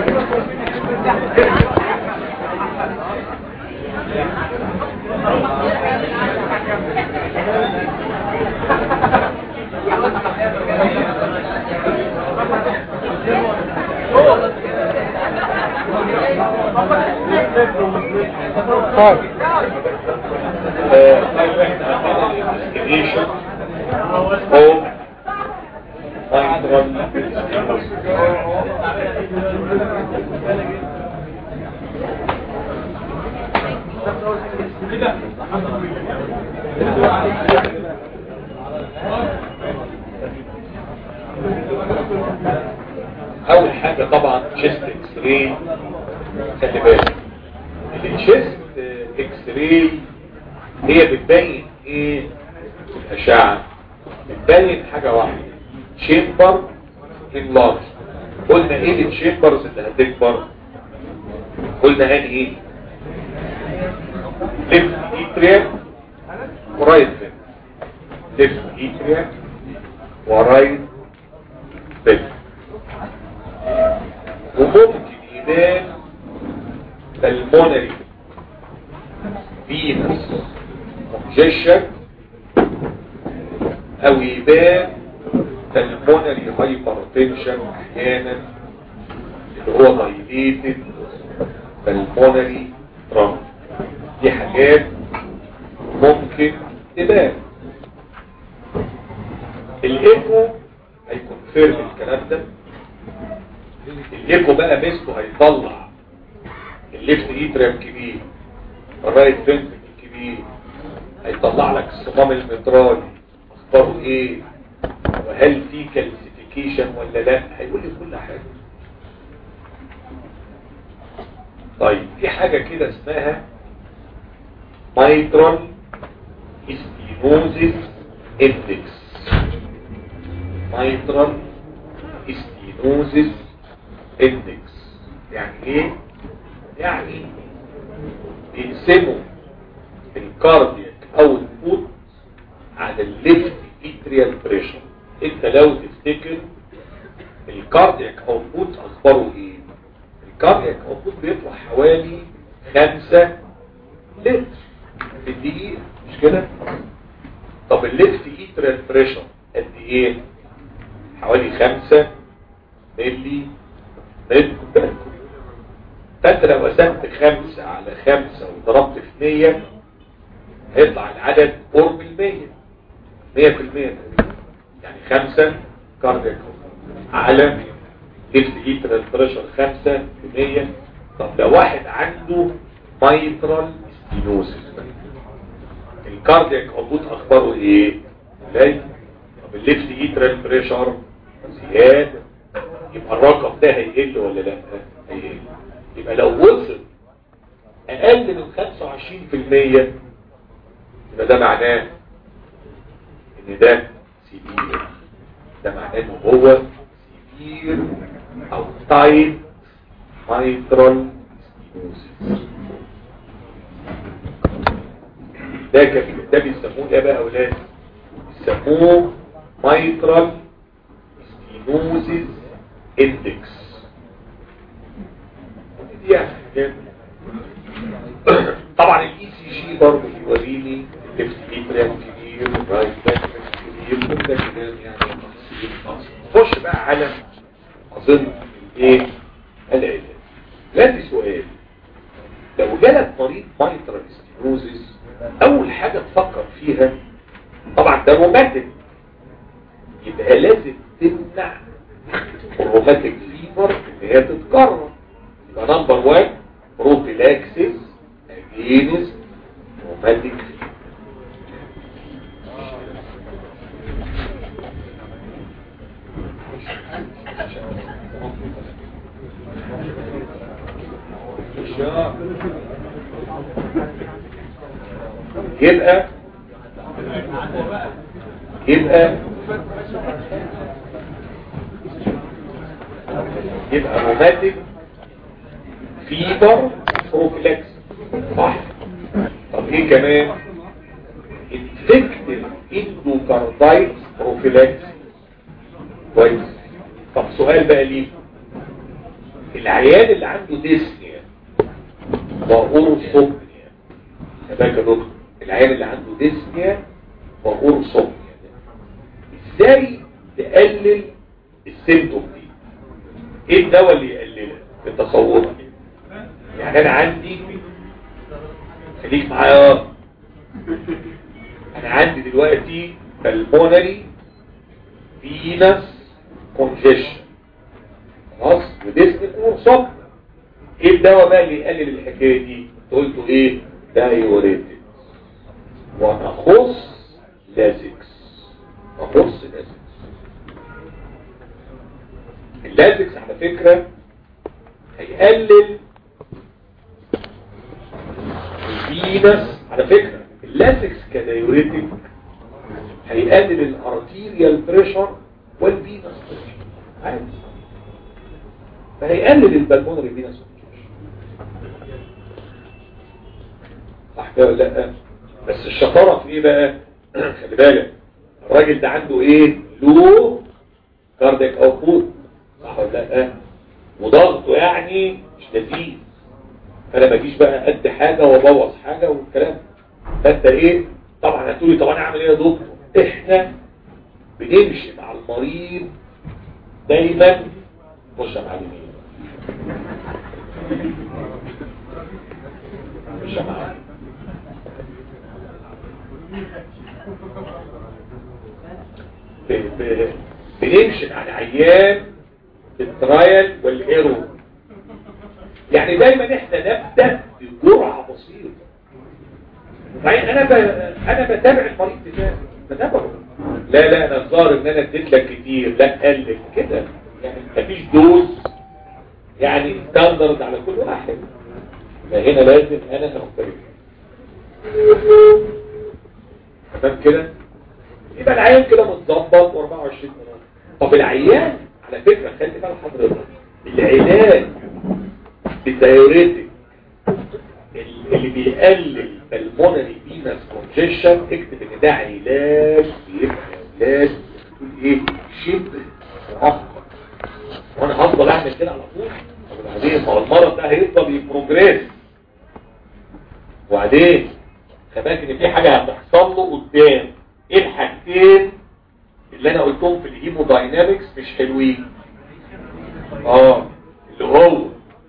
طيب investigation of mitral اول حاجة طبعا chest x-ray خلي بالك الشيست اكس راي هي بتبين ايه في الاشعه بتبين حاجه واحده شيمبر انلارج قلنا ايه الشيمبرز اللي هتكبر قلنا هاني ايه ليفت ايتريا ورايت فين ليفت ايتريا ورايت فين وممكن يبان pulmonary venous congestion او يبان pulmonary hypertension احيانا اللي هو dilated pulmonary trunk دي حاجات ممكن تبان الايكو هيكونفيرم الكلام ده الايكو بقى ميزته هيطلع الليفت ايتريم كبير الرايت فنتريكل كبير هيطلع لك الصمام المترالي اخباره ايه وهل في كالسيفيكيشن ولا لا هيقول لي كل حاجه طيب في حاجه كده اسمها مايترال استينوزيس اندكس مايترال استينوزيس اندكس يعني ايه يعني بيقسموا الكاردياك او الفوت على الليفت اتريال بريشر انت لو تفتكر الكاردياك او الفوت اخباره ايه الكاردياك او الفوت بيطلع حوالي خمسة لتر في الدقيقة مش كده طب الليفت اتريال بريشر قد ايه حوالي خمسة ملي متر فانت لو قسمت خمسة على خمسة وضربت في مية هيطلع العدد قرب المية مية في المية يعني خمسة كاردياك على ليفت ايترال بريشر خمسة في مية طب لو واحد عنده مايترال ستينوسيس الكاردياك هبوط اخباره ايه؟ قليل طب الليفت ايترال بريشر زيادة يبقى الرقم ده هيقل ولا لا؟ هيقل يبقى لو وصل اقل من 25% يبقى ده معناه ان ده سيفير ده معناه ان هو سيفير او تايت مايترال ستينوسيس ده كان ده بيسموه ايه بقى يا اولاد بيسموه مايترال ستينوسيس اندكس دي يعني طبعا الاي سي جي برضه بيوريني الليفت اتريال كبير والرايت كبير كل ده كلام يعني تفصيل خش بقى على اظن ايه العلاج لا سؤال لو جالك مريض مايترال ستينوزيس اول حاجه تفكر فيها طبعا ده روماتيك يبقى لازم تمنع الروماتيك فيفر ان هي تتكرر يبقى نمبر 1 بروفيلاكسيس اجينست روماتيك فيفر يبقى يبقى يبقى روماتيك فيبر بروفيلاكس صح طب ايه كمان انفكتيف اندوكاردايت بروفيلاكس كويس طب سؤال بقى ليه العيان اللي عنده ديسنيا واورثوبنيا بالك يا دكتور العيان اللي عنده ديسنيا واورثوبنيا ازاي تقلل السيمتوم دي ايه الدواء اللي يقللها في تصورك يعني انا عندي خليك معايا انا عندي دلوقتي بالمونري فينس كونجيشن خلاص وديسني كورسوب ايه الدواء بقى اللي يقلل الحكايه دي قلته ايه دايوريتكس ونخص لازكس نخص لازكس اللازكس على فكرة هيقلل الفينس على فكرة اللازكس كدايوريتك هيقلل الارتيريال بريشر والفينس بريشر عادي فهيقلل البلمونري فينس صح كده ولا لا بس الشطاره في ايه بقى خلي بالك الراجل ده عنده ايه لو كارديك اوتبوت صح ولا لا وضغطه يعني مش لذيذ فانا ما اجيش بقى قد حاجه وابوظ حاجه والكلام فانت ايه طبعا هتقولي طب انا اعمل ايه يا دكتور احنا بنمشي مع المريض دايما خش مع اليمين مش مع بنمشي مع العيان بالترايل والايرو يعني دايما احنا نبدا بجرعه بسيطه يعني انا ب... انا بتابع المريض بتاعي بتابعه لا لا انا الظاهر ان انا اديت لك كتير لا قلل كده يعني مفيش دوز يعني ستاندرد على كل واحد فهنا لازم انا اختلف تمام كده يبقى العيان كده متظبط و24 سنه طب العيان على فكره خلي بال حضرتك العلاج بالدايوريتك اللي بيقلل المونري فينس كونجيشن اكتب ان ده علاج بيبقى علاج تقول ايه شبه مؤقت وانا هفضل اعمل كده على طول وبعدين ما هو المرض ده هيفضل يبروجريس وبعدين خباك ان في حاجه هتحصل له قدام ايه الحاجتين اللي انا قلتهم في الهيموداينامكس مش حلوين اه اللي هو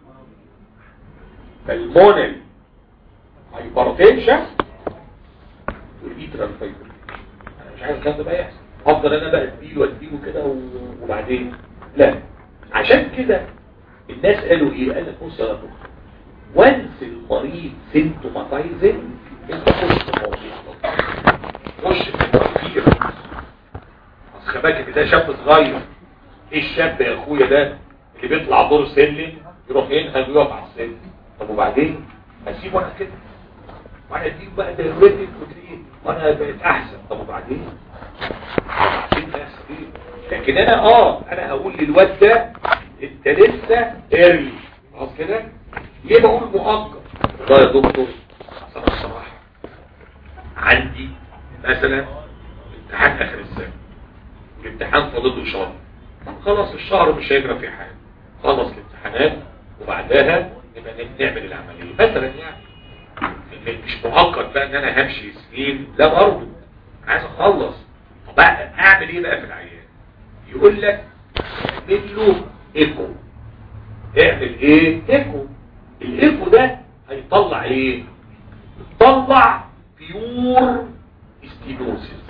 المونري هايبرتنشن والفيترال فايبر انا مش عايز الكلام ده بقى يحصل افضل انا بقى اديله واديله كده وبعدين لا عشان كده الناس قالوا ايه قال لك بص يا دكتور وانس المريض سيمتوماتايزنج انت خش في المواضيع خش في المواضيع اصل خباك ان ده شاب صغير ايه الشاب يا اخويا ده اللي بيطلع دور سلم يروح ينهل ويقف على السلم طب وبعدين هسيبه انا كده وانا اديك بقى دايرتك وتلاقيه وانا بقيت احسن طب وبعدين وبعدين هيحصل ايه لكن انا اه انا هقول للواد ده انت لسه ايرلي خلاص كده ليه بقول مؤقت والله يا دكتور اصل انا بصراحه عندي مثلا امتحان اخر السنه الامتحان فاضل له شهر طب خلاص الشهر مش هيجرى فيه حاجه خلص الامتحانات وبعدها نبقى نعمل العمليه مثلا يعني مش مؤقت بقى ان انا همشي سنين لا برضه عايز اخلص طب اعمل ايه بقى في العيان يقول لك اعمل له ايكو اعمل ايه ايكو الايكو ده هيطلع ايه يطلع بيور ستينوسيس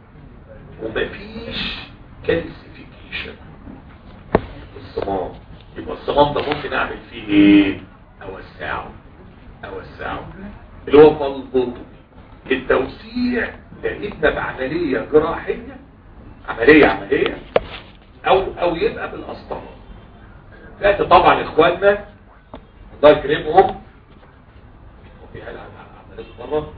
ومفيش كالسيفيكيشن الصمام يبقى الصمام ده ممكن اعمل فيه ايه اوسعه اوسعه اللي هو فالبوتومي التوسيع ده اما بعمليه جراحيه عمليه عمليه او او يبقى بالقسطره لا طبعا اخواننا الله يكرمهم في حاجه عمليه بره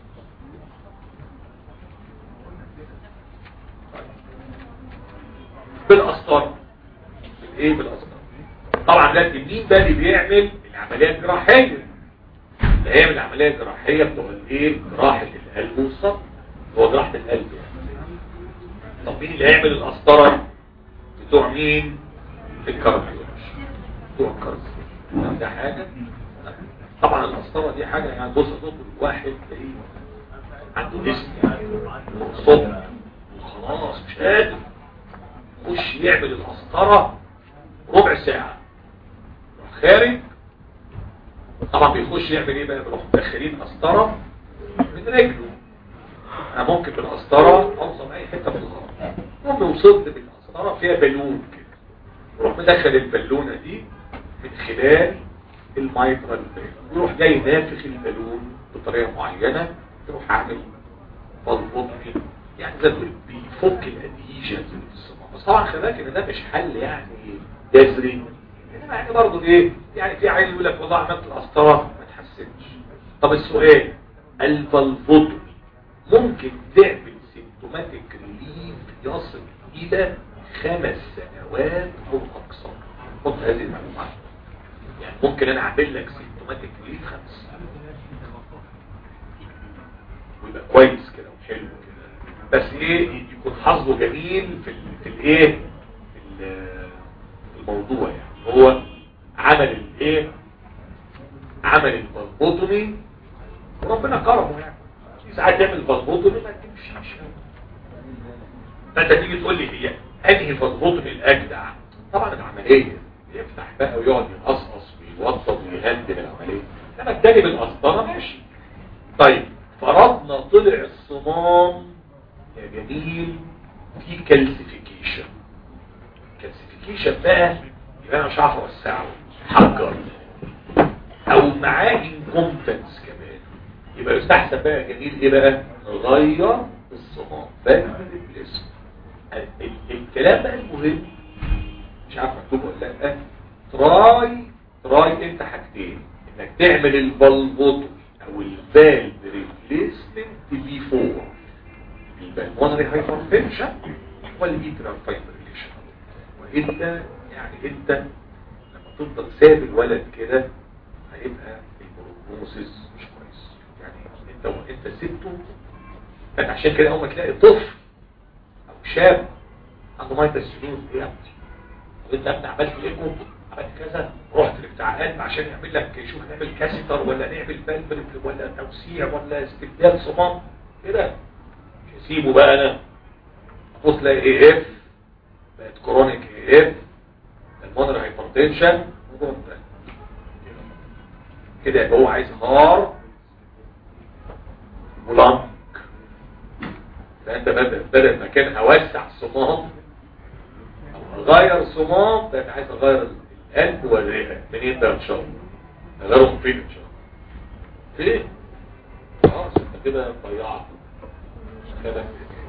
بالقسطره بالايه بالقسطره طبعا لكن مين بقى اللي بيعمل العمليه الجراحيه اللي هي العمليه الجراحيه بتوع الايه جراحه القلب والصدر هو جراحه القلب يعني طب مين اللي هيعمل القسطره بتوع مين الكارديولوجي بتوع الكارثة ده حاجة طبعا المسطرة دي حاجة يعني بص دكتور واحد تلاقيه عنده اسم يعني صبح وخلاص مش قادر يخش يعمل المسطرة ربع ساعة يروح خارج طبعا بيخش يعمل ايه بقى بيروح مدخلين مسطرة من رجله انا ممكن بالقسطرة اوصل اي حتة في الغرب المهم وصلت بالقسطرة فيها بالون كده يروح مدخل البالونة دي من خلال المايترال يروح جاي نافخ البالون بطريقة معينة يروح عامل بلبطني يعني زي ما تقول بيفك الادهيجن في الصمام بس طبعا خلي بالك ان ده مش حل يعني جذري انما يعني برضه ايه يعني في عيل يقول لك والله عملت القسطره ما تحسنش طب السؤال البلبطني ممكن تعمل سيمتوماتيك ريليف يصل الى خمس سنوات او اكثر خد هذه المعلومات يعني ممكن انا اعمل لك سيمتوماتيك ريليف خمس ويبقى كويس كده وحلو كده بس ايه يكون حظه جميل في ال في الايه في ال- في الموضوع يعني هو عمل الايه عمل البلبوتومي وربنا كرمه يعني في ساعات تعمل بلبوتومي ما تمشيش فانت تيجي تقول لي هي انهي بلبوتومي الاجدع طبعا العمليه يفتح بقى ويقعد يقصقص ويوطد ويهندل العمليه انما التاني بالقسطره ماشي طيب فرضنا طلع الصمام يا جميل في كالسيفيكيشن كالسيفيكيشن بقى يبقى انا مش عارف اوسعه حجر او معاه انكومبتنس كمان يبقى يستحسن بقى يا جميل ايه بقى نغير الصمام بقى الاسم الكلام بقى المهم مش عارف مكتوب ولا لا تراي تراي انت حاجتين انك تعمل البلبوتومي او الفالف ريبليسمنت بي 4 البلمونري هايبرتنشن والايترال فايبريليشن وانت يعني انت لما تفضل ساب الولد كده هيبقى البروجنوسيس مش كويس يعني انت انت سبته فانت عشان كده اول ما تلاقي طفل او شاب عنده مايتاسينوز ايه يا ابني طب انت يا ابني عملت ايكو عملت كذا رحت لبتاع قلب عشان يعمل لك شوف نعمل كاسيتر ولا نعمل بلبل ولا توسيع ولا استبدال صمام كده مش هسيبه بقى انا تبص تلاقي اي اف بقت كرونيك اي اف المونر هايبرتنشن كده يبقى هو عايز هار ولانك فانت بدل بدل ما كان اوسع الصمام او اغير صمام ده انا عايز اغير القلب والرئه منين ده ان شاء الله اغيرهم فين ان شاء الله فين خلاص انت كده ضيعت خدك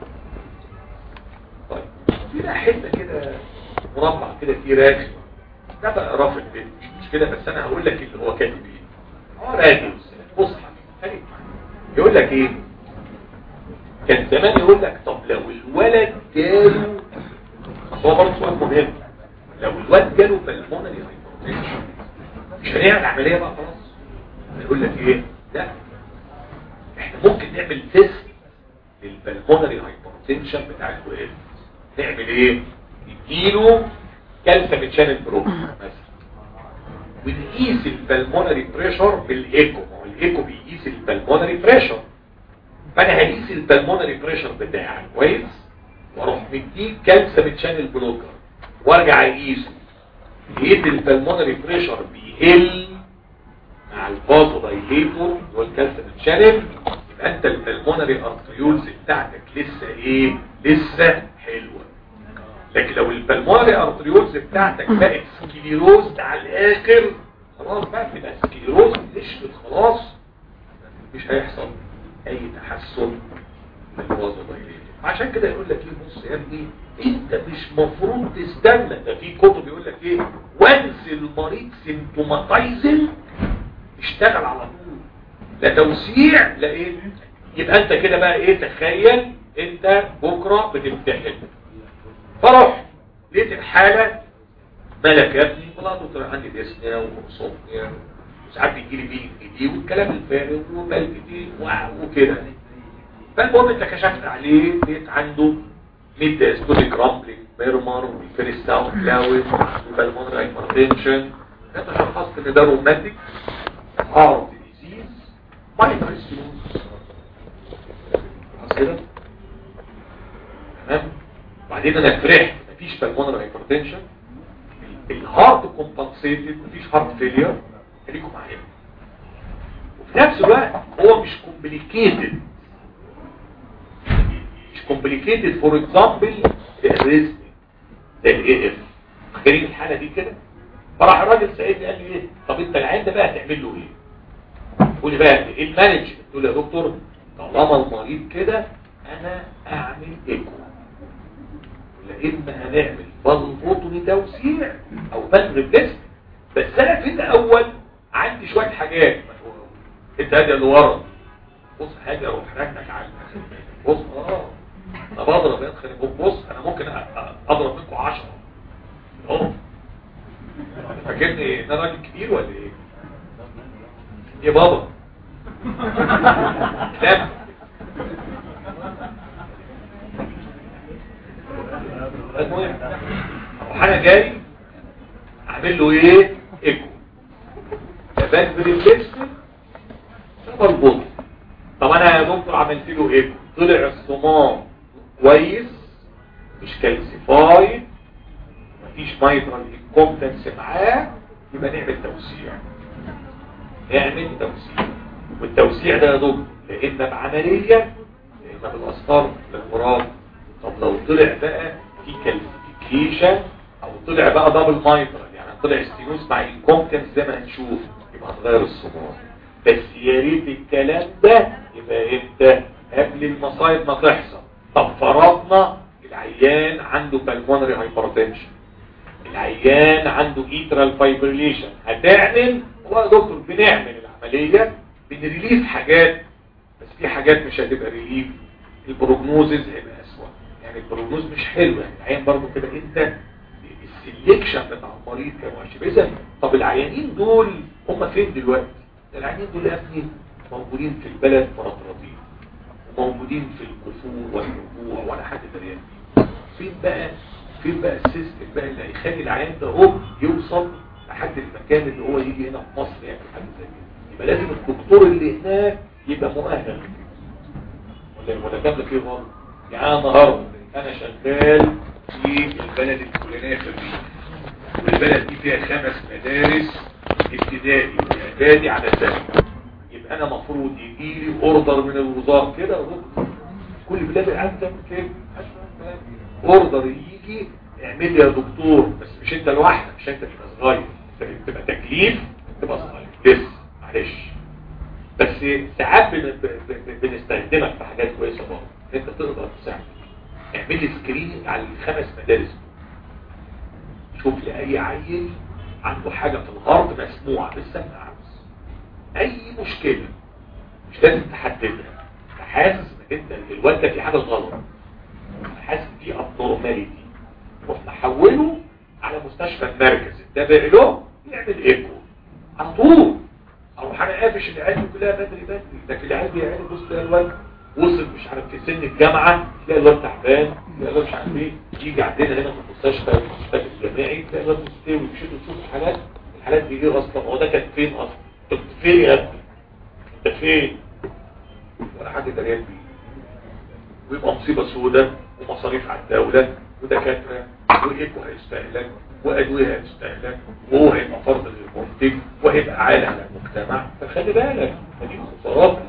طيب في بقى حته كده مربع كده فيه راكب ده بقى رافع البيت مش مشكله بس انا هقول لك اللي هو كاتب ايه هو راجل بص خليك يقول لك ايه كان زمان يقول لك طب لو الولد جاله هو برضه سؤال مهم لو الولد جاله بالمونري هايبرتنشن مش هنعمل عمليه بقى خلاص يقول لك ايه لا احنا ممكن نعمل تيست للبلمونري هايبرتنشن بتاع الولد نعمل ايه نديله كالسيوم شانل بروب مثلا ونقيس البلمونري بريشر بالايكو ما هو الايكو بيقيس البلمونري بريشر فانا هقيس البلمونري بريشر بتاعك كويس واروح مديك كالسيوم شانل بلوكر وارجع اقيسه لقيت البلمونري بريشر بيقل مع الفازو دايليتور اللي هو الكالسيوم شانل يبقى انت البلمونري ارتريولز بتاعتك لسه ايه لسه حلوه لكن لو البلمونري ارتريولز بتاعتك بقت سكليروز على الاخر خلاص بقى تبقى سكليروز نشفت خلاص مش هيحصل اي تحسن من الوزن دايليتور عشان كده يقول لك ايه بص يا ابني انت مش مفروض تستنى ده في كتب يقول لك ايه وانس المريض سيمتوماتايزنج اشتغل على طول لا توسيع لا ايه يبقى انت كده بقى ايه تخيل انت بكره بتمتحن فرح لقيت الحاله مالك يا ابني والله دكتور عندي ديسنيا وصوتنيا وساعات بيجي لي بي دي والكلام الفارغ وبلجتي وكده فالمهم انت كشفت عليه لقيت عنده ميد دايستوليك رامبلينج ميرمر والفيرست ساوند كلاود وبالمونري هايبرتنشن انت شخصت ان ده روماتيك هارت ديزيز مايترال ستينوز خلاص كده تمام وبعدين انا فرحت مفيش بالمونر هايبرتنشن الهارت كومبنسيتد مفيش هارت فيلير خليكم معايا وفي نفس الوقت هو مش كومبليكيتد مش كومبليكيتد فور اكزامبل الريزم زي الاي اف فاكرين الحاله دي كده فراح الراجل سالني قال لي ايه طب انت العيان ده بقى هتعمل له ايه قول لي بقى ايه المانجمنت تقول يا دكتور طالما المريض كده انا اعمل ايكو ولا اما هنعمل فالفوتوني توسيع او مغرب جسم بس انا في الاول عندي شويه حاجات انت هادي اللي ورا بص حاجه اروح راكنك على بص اه انا بضرب يا اخي بص انا ممكن اضرب منكم 10 اهو فاكرني ان انا راجل كبير ولا ايه يا بابا لا المهم انا جاي اعمل له ايه ايكو تبان بريفلكسن مربوط طب انا يا دكتور عملت له ايكو طلع الصمام كويس مش كالسيفايد مفيش مايترال انكومبتنس معاه يبقى نعمل توسيع نعمل توسيع والتوسيع ده يا دكتور لا اما بعمليه لا اما بالاسفار للغراب طب لو طلع بقى في كالسيفيكيشن او طلع بقى دبل مايترال يعني طلع ستينوس مع انكومبتنس زي ما هنشوف يبقى هتغير الصمام بس يا ريت الكلام ده يبقى امتى قبل المصايب ما تحصل طب فرضنا العيان عنده بالمونري هايبرتنشن العيان عنده ايترال فايبريليشن هتعمل هو يا دكتور بنعمل العملية بنريليف حاجات بس في حاجات مش هتبقى ريليف البروجنوزز هيبقى اسوأ يعني البروجنوز مش حلو يعني العيان برضه كده انت السليكشن بتاع المريض كان وحش اذا طب العيانين دول هم فين دلوقتي العيانين دول يا ابني موجودين في البلد مرطرطين موجودين في الكفور والرجوع ولا حد دريان فين بقى فين بقى السيستم بقى اللي هيخلي العيان ده هو يوصل لحد المكان اللي هو يجي هنا في مصر يعمل حاجه زي كده يبقى لازم الدكتور اللي هناك يبقى مؤهل ولا ولا جاب لك ايه غلط يعني انا النهارده انا شغال في البلد الفلانيه في الريف والبلد دي فيها خمس مدارس ابتدائي واعدادي على سنه يبقى انا مفروض يجي لي اوردر من الوزاره كده كل بلاد العالم تعمل كده اوردر يجي اعمل لي يا دكتور بس مش انت لوحدك مش انت تبقى صغير انت تبقى تكليف تبقى صغير لسه معلش بس ساعات بنستخدمك في حاجات كويسه برضه انت تقدر تساعد اعمل لي سكريننج على الخمس مدارس شوف لي اي عيل عنده حاجه في الغرب مسموعه بالسماعه اي مشكله مش لازم تحددها حاسس انك انت الواد ده في حاجه غلط حاسس في ابنورماليتي روح محوله على مستشفى المركز اتابع له يعمل ايكو على طول اروح انا قافش العيال دي كلها بدري بدري لكن العيال دي عيال بص تلاقي الواد وصل مش عارف في سن الجامعه تلاقي الواد تعبان تلاقي الواد مش عارف ايه يجي عندنا هنا في المستشفى المستشفى الجامعي تلاقي الواد مستوي ويمشي تشوف الحالات الحالات دي ايه اصلا هو ده كان فين اصلا انت فين يا ابني انت فين ولا حد دريان بيه ويبقى مصيبة سودة ومصاريف على الدولة ودكاترة وإيكو هيستهلك وأدوية هتستهلك وهو هيبقى فرض غير منتج وهيبقى عالي على المجتمع فخلي بالك هذه خسارات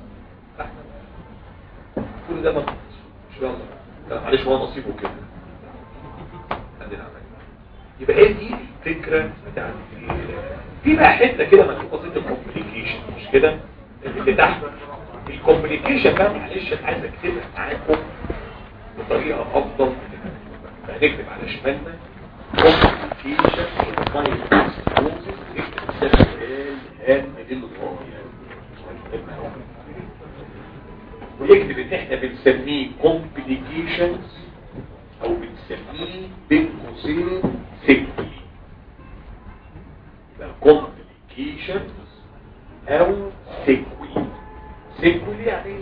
كل ده ما ان شاء الله معلش هو نصيبه كده عندنا عمل يبقى هي دي الفكرة بتاعت في بقى حتة كده مكتوبة بسيطة الكومبليكيشن مش كده اللي تحت الكومبليكيشن بقى معلش انا عايز اكتبها معاكم بطريقة افضل فهنكتب على شمالنا كومبليكيشن ويكتب ان احنا بنسميه complications او بنسميه بين قوسين سيكولي complications او سيكولي سيكولي يعني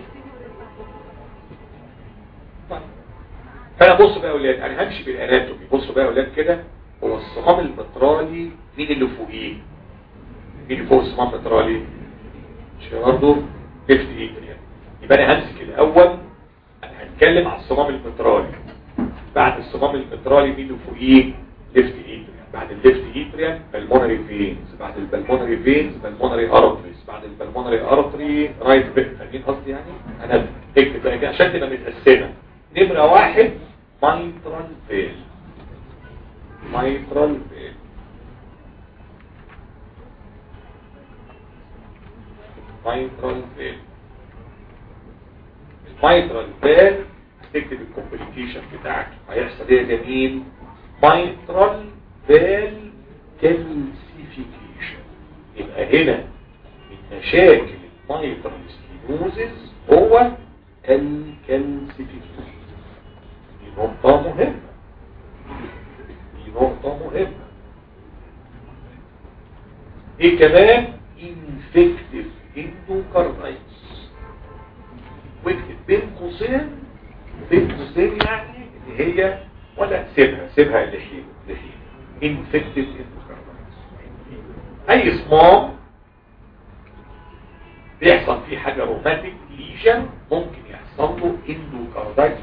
طيب فانا بصوا بقى يا اولاد انا همشي بالاناتومي بصوا بقى يا اولاد كده هو الصمام المترالي مين اللي فوقيه مين اللي فوق الصمام المترالي مش برضه ليفت اتريم يبقى انا همسك الاول انا هنتكلم على الصمام المترالي بعد الصمام المترالي مين اللي فوقيه ليفت اتريم بعد الليفت اتريم بالمونري فينز بعد البلمونري فينز بالمونري ارتريز بعد البلمونري ارتري رايت بيت فاهمين قصدي يعني انا اكتب بقى كده عشان تبقى متقسمه نمره واحد مايترال فين مايترال فين مايترال فين المايترال فين تكتب الكومبليكيشن بتاعك هيحصل ايه يا جميل مايترال فين كالسيفيكيشن يبقى هنا من مشاكل المايترال ستينوزز هو الكالسيفيكيشن دي نقطة مهمة دي نقطة مهمة ايه كمان انفكتيف اندوكاردايتس واكتب بين قوسين بين قوسين يعني اللي هي ولا سيبها سيبها اللي هي اللي هي انفكتيف اندوكاردايتس اي صمام بيحصل فيه حاجة روماتيك ليجن ممكن يحصل له اندوكاردايتس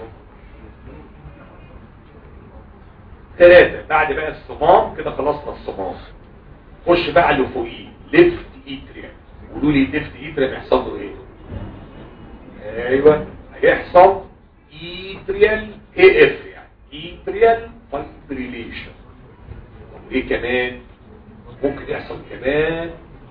ثلاثة بعد بقى الصمام كده خلصنا الصمام خش بقى اللي فوقيه ليفت ايتريم قولوا لي ليفت ايتريم يحصل له ايه ايوه هيحصل ايتريال اي اف يعني ايتريال فايبريليشن طب ايه كمان ممكن يحصل كمان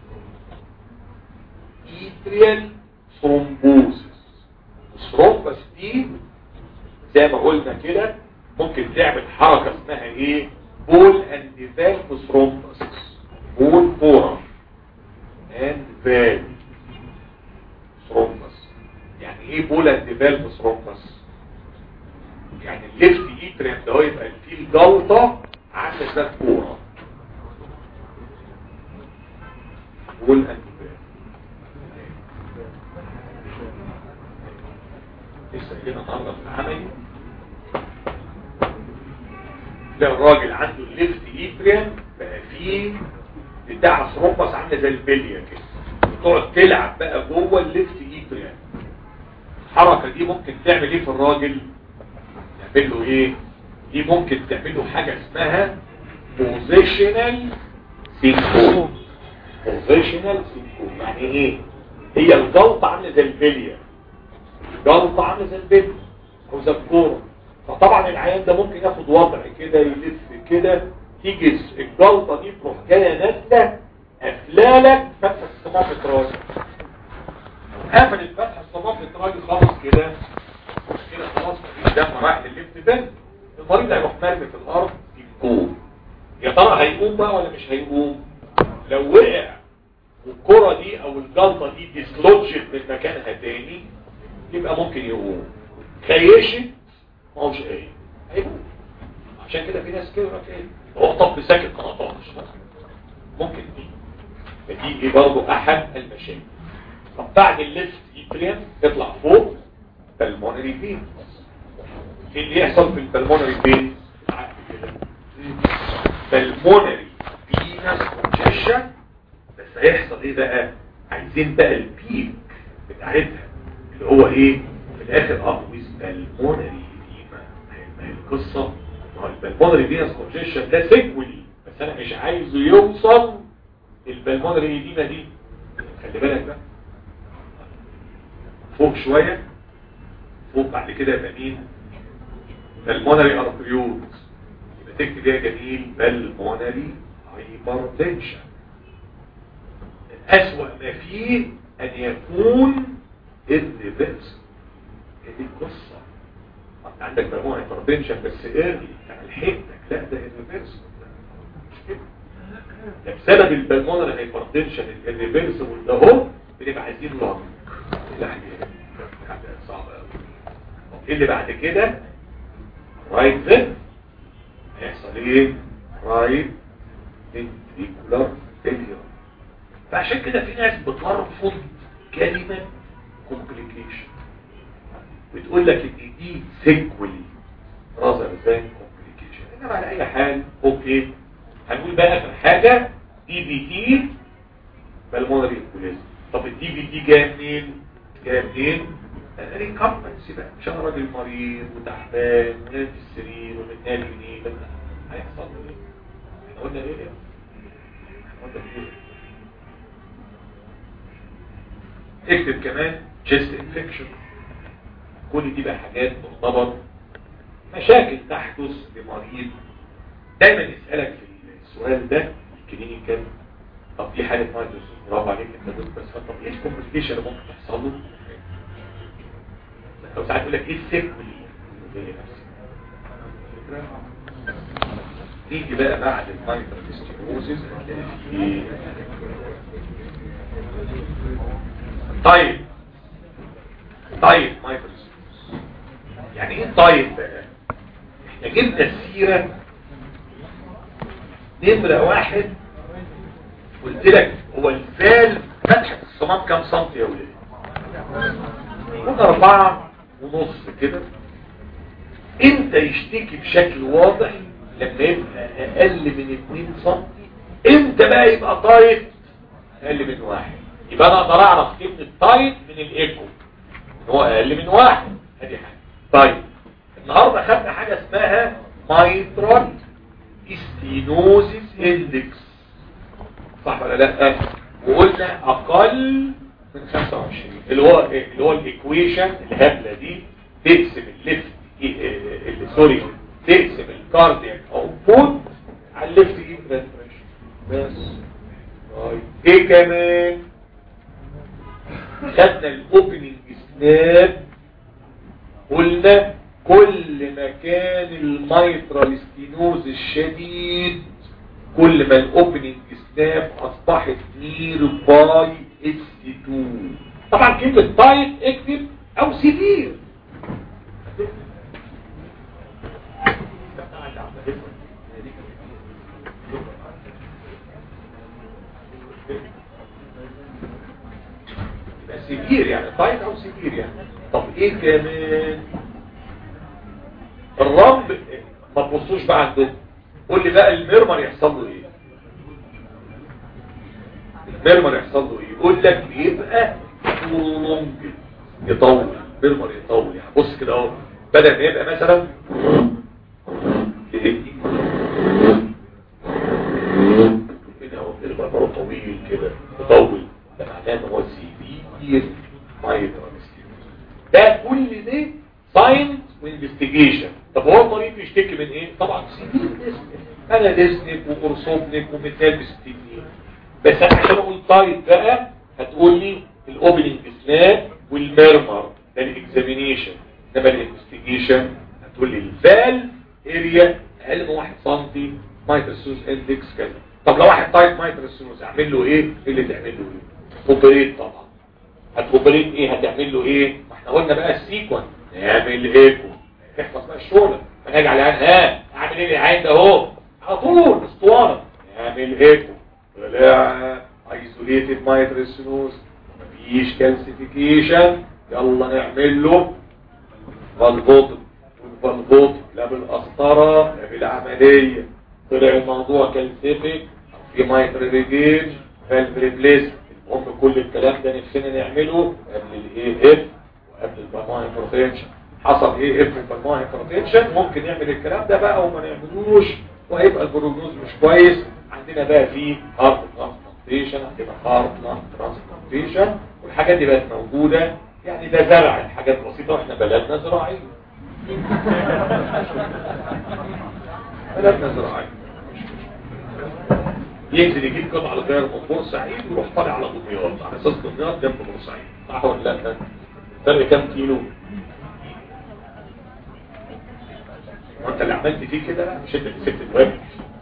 ايتريال ثرومبوزس الثرومبس دي زي ما قلنا كده ممكن تعمل حركة اسمها ايه بول اند فالف ثرومبس بول فورا اند فالف ثرومبس يعني ايه بول اند فالف ثرومبس يعني الليفت ايتريم ده هو يبقى فيه الجلطة عامله زي الكورة بول اند فالف لسه كده النهارده في العملي ده الراجل عنده الليفت ايتريم بقى فيه بتاع ثرومبس عامله زي البليه كده وتقعد تلعب بقى جوه الليفت ايتريم الحركه دي ممكن تعمل ايه في الراجل تعمل له ايه دي ممكن تعمل له حاجه اسمها بوزيشنال سينكوب بوزيشنال سينكوب يعني ايه هي الجلطه عامله زي البليه الجلطه عامله زي البليه او زي الكوره فطبعا العيان ده ممكن ياخد وضع كده يلف كده تيجي الجلطه دي تروح جايه نازله قافلالك فتح الصمام التراجي قفلت فتح الصمام التراجي خالص كده كده خلاص مفيش دم رايح للليفت بند المريض هيروح مرمي في الارض يقوم يا ترى هيقوم بقى ولا مش هيقوم لو وقع والكرة دي او الجلطة دي ديسلوجت من مكانها تاني يبقى ممكن يقوم خيشت ما هوش ايه هيقوم عشان كده في ناس كده يقول لك ايه هو طب ساكت ما نطقش ممكن دي فدي دي برضه احد المشاكل طب بعد الليفت ايتريم تطلع فوق بالمونري فين ايه اللي يحصل في البلمونري فين بالمونري فينس كونجيشن بس هيحصل ايه بقى عايزين بقى البيك بتاعتها اللي هو ايه في الاخر اه ويز بالمونري فيما ما هي القصه ما هو البلمونري فينس كونجيشن ده سيكولي بس انا مش عايزه يوصل البلمونري ايديما دي خلي بالك بقى فوق شويه فوق بعد كده يبقى مين بالمونري ارتريوز يبقى تكتب يا جميل بالمونري هايبرتنشن الأسوأ ما فيه أن يكون الريفرس دي القصة انت عندك بالمونري هايبرتنشن بس ايرلي يعني لحقتك لا ده الريفرس ده بسبب البلمونري هايبرتنشن الريفرس ده هو بنبقى عايزين لانك لا حاجه صعبه قوي ايه اللي بعد كده رايت ذن هيحصل ايه رايت ventricular failure فعشان كده في ناس بترفض كلمة complication بتقول لك ان دي سيكولي rather than complication انما على اي حال اوكي هنقول بقى اخر حاجه دي بي تي بالمونري امبوليزم طب الدي بي تي جايه منين جايه منين ريكمبنسي بقى مش انا راجل مريض وتعبان ونام في السرير ومتنادي منين هيحصل له ايه احنا قلنا ايه احنا قلنا ايه اكتب كمان chest infection كل دي بقى حاجات تعتبر مشاكل تحدث لمريض دايما يسألك في السؤال ده الكلينيكال طب في حالة مايتوس برافو عليك انت دكتور بس طب ايه الكومبليكيشن اللي ممكن تحصل له لو ساعات يقول لك ايه السيكول نيجي بقى بعد المايتوس طيب طيب مايتوس يعني ايه طيب بقى احنا جبنا السيرة نمرة واحد قلت لك هو الفال فتحة الصمام كام سنتي يا ولاد يكون اربعة ونص كده انت يشتكي بشكل واضح لما يبقى اقل من اتنين سنتي انت بقى يبقى طايف اقل من واحد يبقى انا اقدر اعرف كلمة التايب من الايكو هو اقل من واحد ادي حاجة طيب النهاردة خدنا حاجة اسمها مايترال استينوزيس اندكس صح ولا لا وقلنا اقل من 25 اللي هو اللي هو الايكويشن الهبله دي تقسم الليفت اللي سوري تقسم الكاردياك اوتبوت على الليفت ايد بريشر بس طيب ايه كمان خدنا الاوبننج سناب قلنا كل ما كان الميترال ستينوز الشديد كل ما الاوبننج سناب اصبحت نير باي اس 2 طبعا كلمة تايت اكتب او سيفير سيفير يعني تايت او سيفير يعني طب ايه كمان الرمب ما تبصوش بقى عندهم قول لي بقى المرمر يحصل له ايه المرمر يحصل له ايه يقول لك بيبقى لونج يطول المرمر يطول يعني بص كده اهو بدل ما يبقى مثلا كده اهو المرمر طويل كده يطول ده معناه ان هو سيفير مايترال ده كل ده ساينس وانفستيجيشن طب هو المريض بيشتكي من ايه طبعا سيفير ديسنك انا ديسنك وقرصوبنك ومثال بستنين بس انا عشان اقول طيب بقى هتقول لي الاوبننج سناب والميرمر ده الاكزامينيشن انما الانفستيجيشن هتقول لي الفال اريا اقل من 1 سم مايترسوس اندكس كذا طب لو واحد تايب مايترسوس اعمل له ايه ايه اللي تعمل له ايه اوبريت طبعا هتوبريت ايه هتعمل له ايه ما احنا قلنا بقى السيكونس نعمل ايكو احفظ بقى الشغل هنجي على ها اعمل ايه العين ده اهو على طول اسطوانه نعمل ايكو طلع ايزوليتد مايترسنوس مفيش كالسيفيكيشن يلا نعمل له فالفوت والفالفوت لا بالقسطره لا بالعمليه طلع الموضوع كالسيفيك في مايتر ريجيج فالف ريبليس المهم كل الكلام ده نفسنا نعمله قبل الايه اف وقبل البلماء هيبرتنشن حصل ايه اف البلماء هيبرتنشن ممكن نعمل الكلام ده بقى وما نعملوش وهيبقى البروجنوز مش كويس عندنا بقى في هارت ترانسبلانتيشن عندنا هارت ترانسبلانتيشن والحاجات دي بقت موجودة يعني ده زرع الحاجات بسيطة واحنا بلدنا زراعية بلدنا زراعية ينزل يجيب قطع الغير من بورسعيد ويروح طالع على دمياط على اساس دمياط جنب بورسعيد صح ولا لا فرق كام كيلو وانت اللي عملت فيه كده لا مش انت اللي سبت الواجب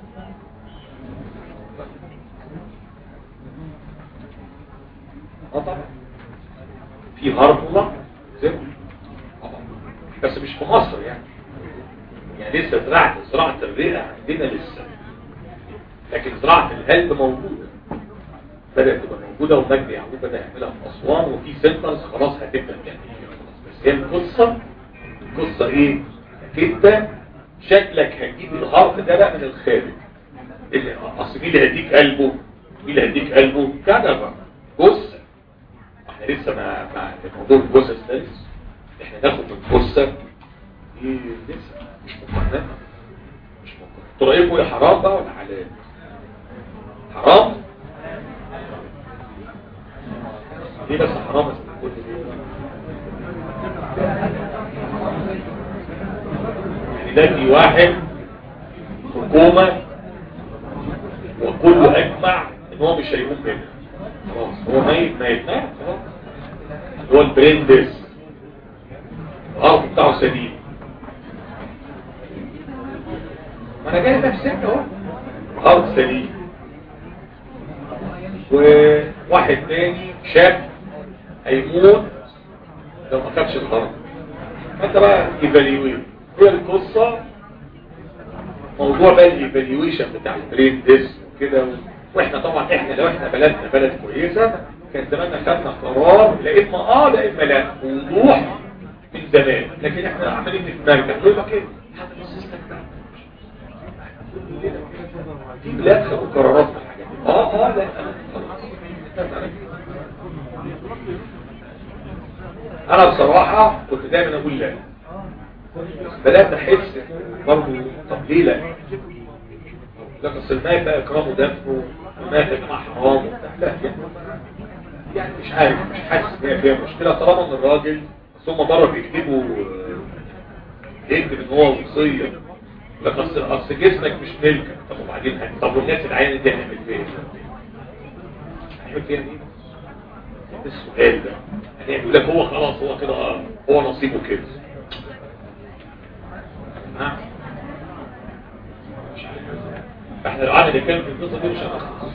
اه طبعا في هربلة زر طبعا بس مش في مصر يعني يعني لسه زراعة زراعة الرئة عندنا لسه لكن زراعة القلب موجودة بدأت تبقى موجودة ومجدي يعقوب بدأ يعملها في أسوان وفي سنترز خلاص هتبدأ يعني بس هي القصة القصة ايه؟ انت شكلك هتجيب الهارت ده بقى من الخارج اللي اصل مين اللي هيديك قلبه مين اللي هيديك قلبه كنبه جثه احنا لسه ما مع موضوع الجثث ده لسه احنا ناخد من الجثه دي لسه مش مقننه مش مقننه ترى ايه يا حرام بقى ولا حلال حرام ليه بس حرام بس كل يعني ده في واحد حكومة وكله اجمع ان هو مش هيقوم منها خلاص هو ميت ميت ميت خلاص هو البريندس الارض بتاعه سليم ما انا جاي نفس السكه اهو الارض سليم وواحد تاني شاب هيموت لو ما خدش الارض فانت بقى ايفاليويت هي القصه موضوع بقى الايفاليويشن بتاع البرين ديس وكده واحنا طبعا احنا لو احنا بلدنا بلد كويسه كان زماننا خدنا قرار لا اما اه لا اما لا وضوح من زمان لكن احنا عمالين نتمرجع نقول لك ايه في بلاد خدوا قرارات في الحاجات دي اه اه لا انا بصراحه كنت دايما اقول لا بدات احس برضه طب ليه لا لكن اصل الماء بقى اكرامه دفنه الماء يا جماعه حرام لا يعني يعني مش عارف مش حاسس ان هي فيها مشكله طالما ان الراجل بس هم بره بيكتبوا يكتب ان هو وصيه لكن اصل اصل جسمك مش ملكك طب وبعدين هن- طب والناس العينه دي هنعمل فيها ايه؟ هنعمل فيها ايه؟ ده السؤال ده هنعمل لك هو خلاص هو كده آه، هو نصيبه كده نعم احنا لو قعدنا نتكلم في القصه دي مش هنخلص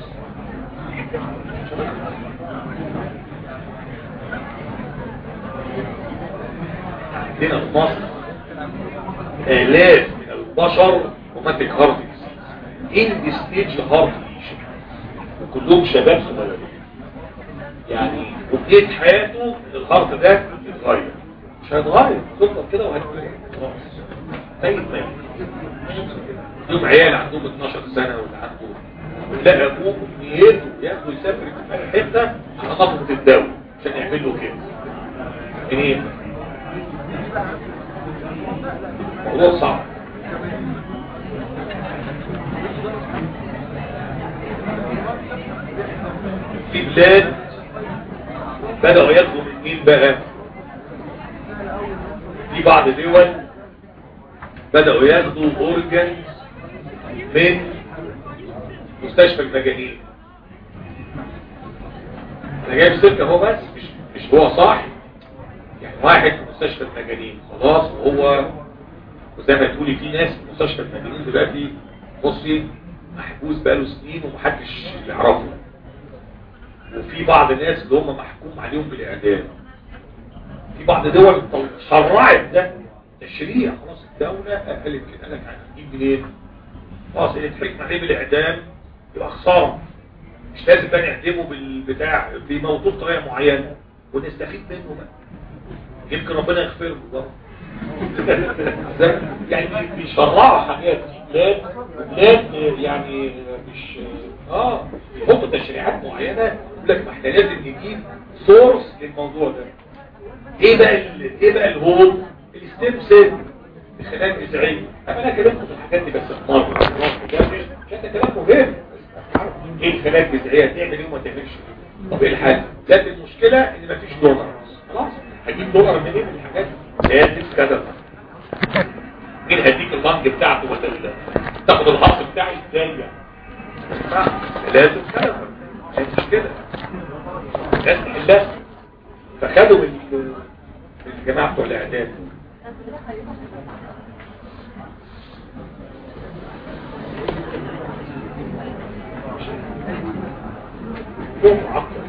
عندنا في مصر آلاف من البشر روماتيك هارت ان ستيج هارت وكلهم شباب صغيرين يعني وبداية حياته ان الهارت ده يتغير مش هيتغير تفضل كده وهتغير خلاص ميت ميت يوم عيال عندهم 12 سنة ولا عنده لا ابوه نيته ياخده يسافر في حتة على نقطة الدواء عشان يعمل له كده منين؟ موضوع صعب في بلاد بدأوا ياخدوا من مين بقى في بعض دول بدأوا ياخدوا اورجنز من مستشفى المجانين انا جايب سلك اهو بس مش مش هو صح يعني واحد في مستشفى المجانين خلاص وهو وزي ما تقولي في ناس في مستشفى المجانين دلوقتي بصي محبوس بقاله سنين ومحدش يعرفه وفي بعض الناس اللي هم محكوم عليهم بالاعدام في بعض دول شرعت ده تشريع خلاص الدولة قالت كده قالك هنجيب منين خلاص اللي اتحكم عليه بالاعدام يبقى خسارة مش لازم بقى نعدمه بالبتاع بموضوع طريقة معينة ونستفيد منه بقى يمكن ربنا يغفر له برضه يعني بيشرعوا حاجات بلاد بلاد يعني مش اه يحطوا تشريعات معينة يقول لك ما احنا لازم نجيب سورس للموضوع ده ايه بقى ال- ايه بقى الهول الستيم سيل الخلايا الجذعيه انا انا كلمت في الحاجات دي بس في مره عشان ده كلام مهم ايه الخلايا الجذعيه تعمل ايه وما تعملش ايه طب ايه الحل لكن المشكله ان مفيش دونر خلاص هجيب دونر منين من الحاجات لازم كذا مين هديك البنك بتاعته ولا ال- تاخد الهرس بتاعي ازاي يعني لازم كذا مش كده لازم تحلها فخدوا من من الجماعة بتوع الإعداد يوم معقد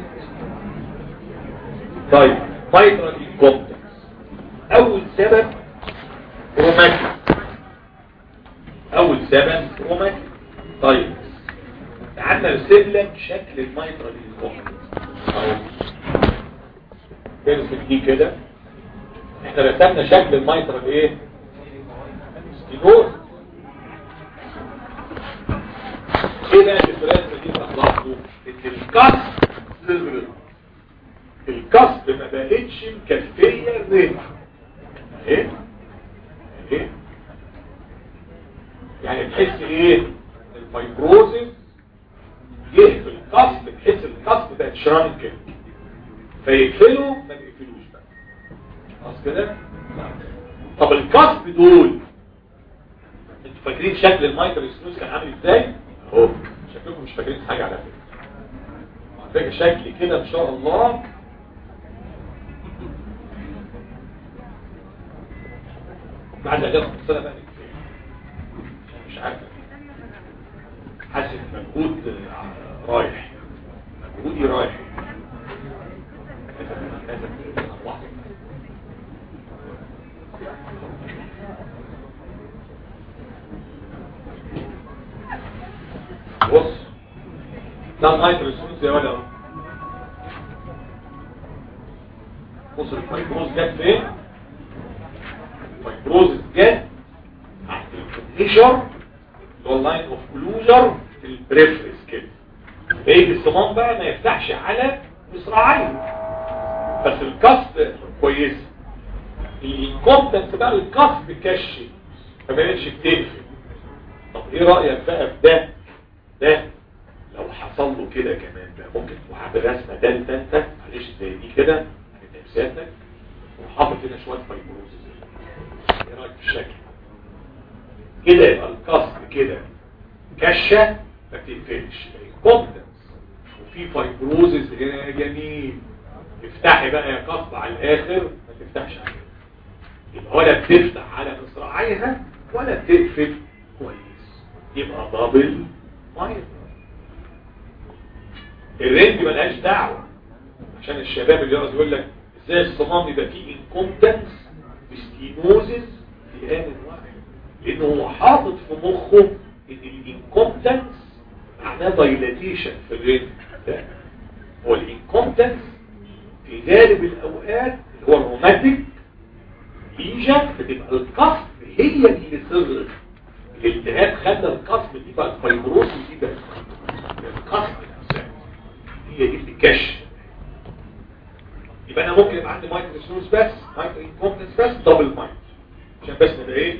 طيب فايترال انكومبتنس أول سبب روماتيك أول سبب روماتيك طيب تعال نرسم لك شكل المايترال انكومبتنس أهو بنرسم دي كده احنا رسمنا شكل الميترال ايه ستينوز دي تلاحظوا ان الكسب صغرت الكسب ما بقتش مكفيه الرينج ايه ايه يعني تحس ايه الفايبروزيس جه في الكسب تحس الكسب بقت شرانك فيقفلوا ما بيقفلوش بقى خلاص كده طب الكسب دول انتوا فاكرين شكل المايكرو سنوز كان عامل ازاي اهو شكلكم مش فاكرين حاجه على فكره على فكره شكل كده ان شاء الله بعد اجازه السنه بقى نكفي. مش عارف حاسس مجهود رايح مجهودي رايح بص ده المايكروسكوب يا ولا بص الفايبروز جت فين الفايبروز جت تحت الكونيشر اللي هو اللاين اوف كلوجر في البريفريس كده بيجي الصمام بقى ما يفتحش على مصراعين بس الكسب كويس الكومبتنس بقى الكسب كش ما بقتش بتقفل طب ايه رايك بقى في ده ده لو حصل له كده كمان بقى ممكن تروح عامل رسمه ده انت معلش زي دي كده على تمثيلتك وحاطط هنا شويه فايبروزز ايه رايك في الشكل كده يبقى الكسب كده كشه ما بتقفلش الكومبتنس وفي فايبروزز هنا يا جميل افتحي بقى يا كسب على الاخر ما تفتحش على يبقى ولا بتفتح على مصراعيها ولا بتقفل كويس يبقى دبل ماينر الرينج ملهاش دعوه عشان الشباب اللي يقعد يقول لك ازاي الصمام يبقى فيه انكومبتنس وستينوزز في ان واحد لانه هو حاطط في مخه ان الانكومبتنس معناه دايلاتيشن في الرينج لا هو الانكومبتنس في غالب الاوقات اللي هو الروماتيك ليجن بتبقى القصب هي اللي صغرت الالتهاب خلى القصب دي بقى الفيبروز دي بقى القصب نفسها هي دي اللي كش يبقى انا ممكن يبقى عندي مايكرو سنوز بس مايكرو انكومبتنس بس دبل مايند عشان بس نبقى ايه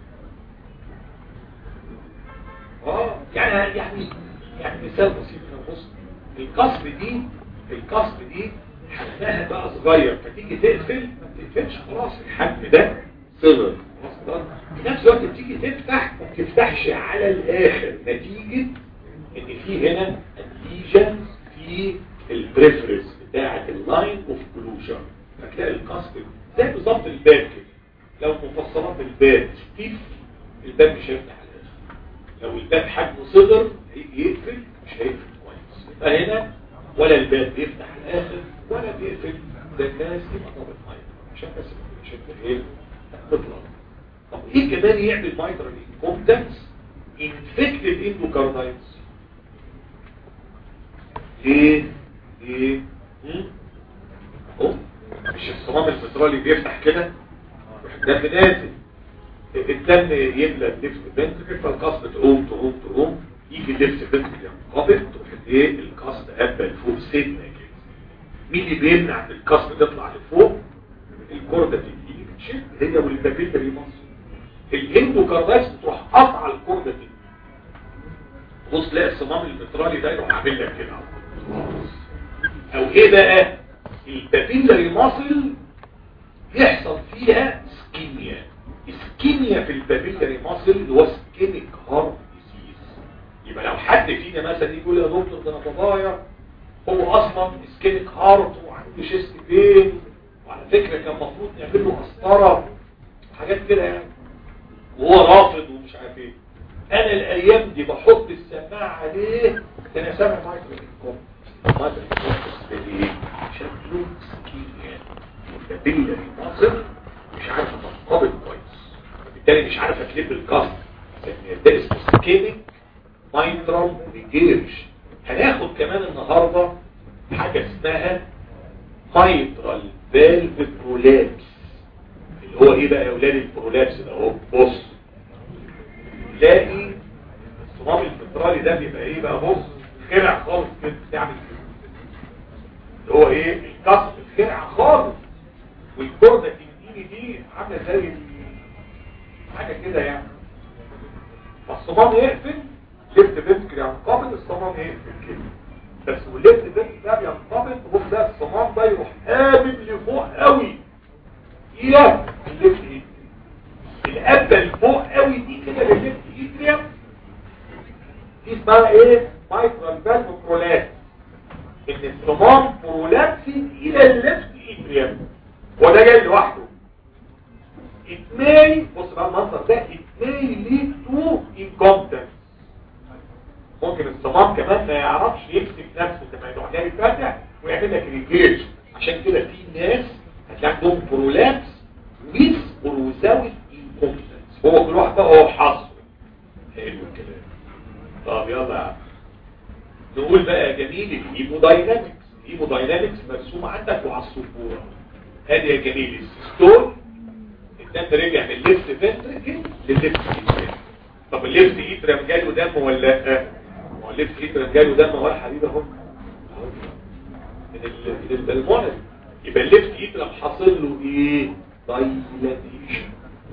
اه يعني يعني يعني مثال بسيط كده بص القصب دي القصب دي حجمها بقى صغير فتيجي تقفل ما تقفلش خلاص الحجم ده صغر خلاص في نفس الوقت بتيجي تفتح ما بتفتحش على الاخر نتيجة ان في هنا اديجنز في البريفرنس بتاعة اللاين اوف كلوجر فتلاقي القصب زي بالظبط الباب كده لو مفصلات الباب ستيف الباب مش هيفتح على الاخر لو الباب حجمه صغر هيجي يقفل مش هيقفل كويس يبقى هنا ولا الباب بيفتح على الاخر ولا بيقفل ده الناس يبقى طابق مايتر عشان بس عشان ايه تطلع طب ايه كمان يعمل مايترال انكومبتنس انفكتد اندوكاردايتس ايه ايه اهو مش الصمام الفطرالي بيفتح كده يروح الدم نازل الدم يملى الليفت بنتكل فالقصب تقوم تقوم تقوم يجي الليفت بنتكل ينقبض تروح ايه القصب هبه لفوق سنه كده مين اللي بيمنع ان القصب تطلع لفوق الكرده تيجي بتشد هي والبابيلري مصر الاندوكاردايتس تروح قطع الكرده دي بص تلاقي الصمام المترالي ده يروح عامل لك كده او ايه بقى البابيلري ماسل يحصل فيها سكيميا اسكيميا في البابيلري ماسل اللي هو سكينيك هارت ديزيز يبقى لو حد فينا مثلا يقول يا دكتور ده انا بضايع هو اصلا سكينيك هارت وعنده شيست بين وعلى فكره كان المفروض نعمل له قسطره حاجات كده يعني وهو رافض ومش عارف ايه انا الايام دي بحط السماعه عليه ده انا سامع مايكرو مايكرو ايه شكله سكيميا والبابيلري ماسل مش عارف تنقبض كويس فبالتالي مش عارف اكليب الكاست ده اسمه سكينيك مايترال ريجيرش هناخد كمان النهاردة حاجة اسمها مايترال فالف برولابس اللي هو ايه بقى يا اولاد البرولابس ده اهو بص تلاقي الصمام الفطرالي ده بيبقى ايه بقى بص خف ايه الكسر خرع خالص والكوردة اليميني دي عامله زي ال- حاجه كده يعني فالصمام يقفل ليفت فنتكل ينقبض الصمام يقفل كده بس والليفت فنتكل ده بينقبض وده الصمام ده يروح قابل لفوق قوي الى الليفت ايد القبه اللي فوق قوي دي كده للليفت ايد دي اسمها ايه مايكرال فالف برولابس ان الصمام برولابسي الى الليفت ايد هو ده جاي لوحده اتنين بص بقى المنظر ده اتنين ليد تو انكومبتنس ممكن الصمام كمان ما يعرفش يمسك نفسه كما يروح جاي فاتح ويعمل لك ريجيج عشان كده في ناس هتلاقي عندهم برولابس ويز بروزاوي انكومبتنس هو كل واحد بقى هو حظه حلو الكلام طب يلا يا عم نقول بقى يا جميل الهيموداينامكس الهيموداينامكس مرسوم عندك وعلى السبوره ادي يا جميل السيستول الدم رجع من الليفت فنتركل للليفت ايترم طب الليفت ايترم جاله دم ولا لا هو الليفت ايترم جاله دم ولا حبيبي اهو من ال- من البلمونري يبقى الليفت ايترم حاصل له ايه دايلاتيشن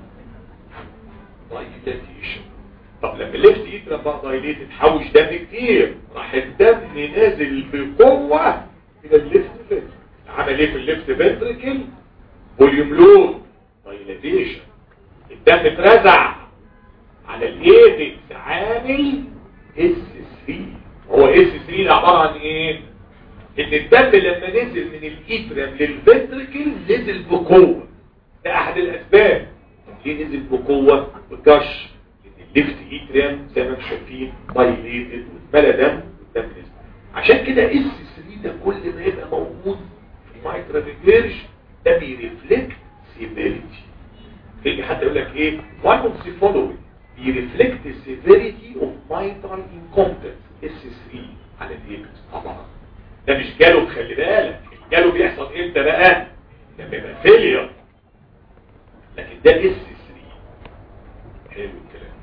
دايلاتيشن طب لما الليفت ايترم بقى دايليتد حوش دم كتير راح الدم نازل بقوه الى الليفت فنتركل عمل ايه في الليفت فنتركل فوليوم لود دايلاتيشن الدم اترزع على الايدكس عامل اس 3 هو اس 3 ده عباره عن ايه ان الدم لما نزل من الايترم للفنتركل نزل بقوه ده احد الاسباب ليه نزل بقوه بجش ان الليفت ايترم زي ما انتم شايفين دايليتد واتملى دم والدم نزل عشان كده اس 3 ده كل ما يبقى موجود في المايترا ريجيرج ده بيرفلكت سيفيريتي تيجي حد يقول لك ايه one of the following بيرفلكت severity of mitral incompetence S3 على الايبكس طبعا ده مش جاله خلي بالك جاله بيحصل امتى بقى لما يبقى فيلير لكن ده اس 3 حلو الكلام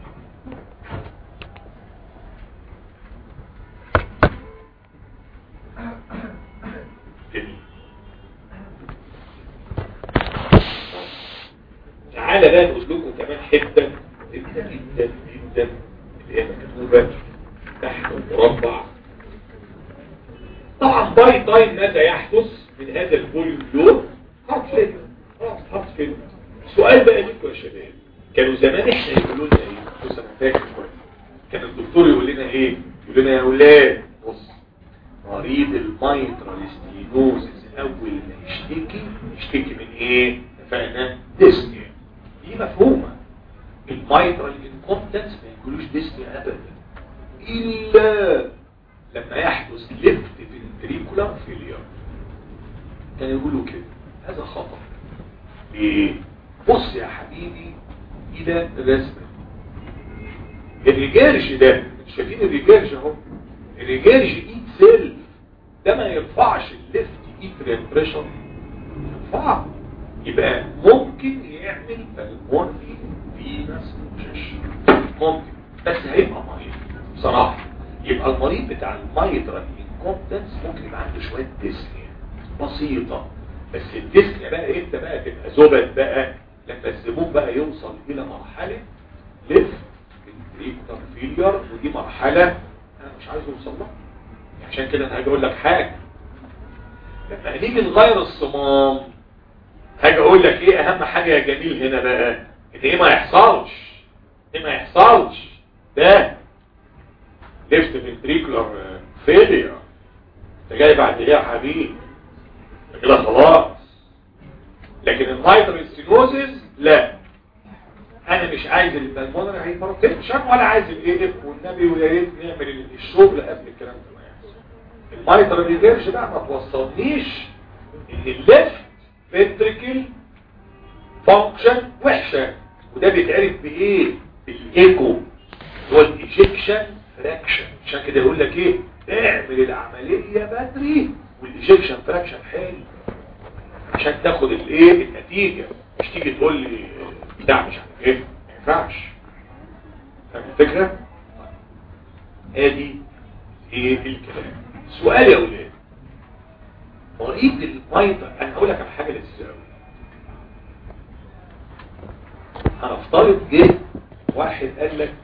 جميل. تعالى بقى نقول لكم كمان حته جدا جدا جدا اللي هي مكتوبه تحت المربع طبعا باي تايم ماذا يحدث من هذا الفوليوم لود هارت فيلر خلاص هارت فيلر السؤال بقى لكم يا شباب كانوا زمان احنا يقولوا لنا ايه بص انا فاكر كويس كان الدكتور يقول لنا ايه يقول لنا يا اولاد بص مريض المايترال ستينوزس اول ما يشتكي يشتكي من ايه اتفقنا ديسنيا دي مفهومه المايترال انكومبتنس ما يقولوش ديسنيا ابدا الا لما يحدث ليفت فنتريكولار فيلير كان يقولوا كده هذا خطأ ليه بص يا حبيبي الى الرسمه الرجالش ده انتوا شايفين الرجالش اهو الرجالش ايد سيل ده ما يرفعش الليفت ايد بريشر يرفعه يبقى ممكن يعمل بالمونري فينس كونجكشن ممكن بس هيبقى مريض بصراحه يبقى المريض بتاع المايترال انكومبتنس ممكن يبقى عنده شويه ديسنيا بسيطه بس الديسنيا بقى امتى بقى تبقى زبد بقى لما الزبون بقى يوصل الى مرحله ليفت فنتريكولار فيلير ودي مرحله انا مش عايز اوصل لها عشان كده انا هاجي اقول لك حاجه لما هنيجي نغير الصمام هاجي اقول لك ايه اهم حاجه يا جميل هنا بقى ان ايه ما يحصلش ايه ما يحصلش ده ليفت فنتريكولار فيلير انت جاي بعد ايه يا حبيبي كده خلاص لكن المايترال ستينوزيس لا انا مش عايز البلمونري هايبرتنشن ولا عايز الاي اف والنبي ويا ريت نعمل الشغل قبل الكلام ده ما يحصل المايترال ريفيرج بقى ما توصلنيش ان الليفت فنتريكل فانكشن وحشه وده بيتعرف بايه بالايكو هو الايجكشن فراكشن عشان كده يقول لك ايه اعمل العمليه بدري والايجكشن فراكشن حلو عشان تاخد الايه النتيجه مش تيجي تقول لي بتاع مش عارف ايه ما ينفعش فاهم الفكره ادي ايه الكلام سؤال يا اولاد مريض الميتر انا هقول لك على حاجه لذيذه قوي هنفترض جه واحد قال لك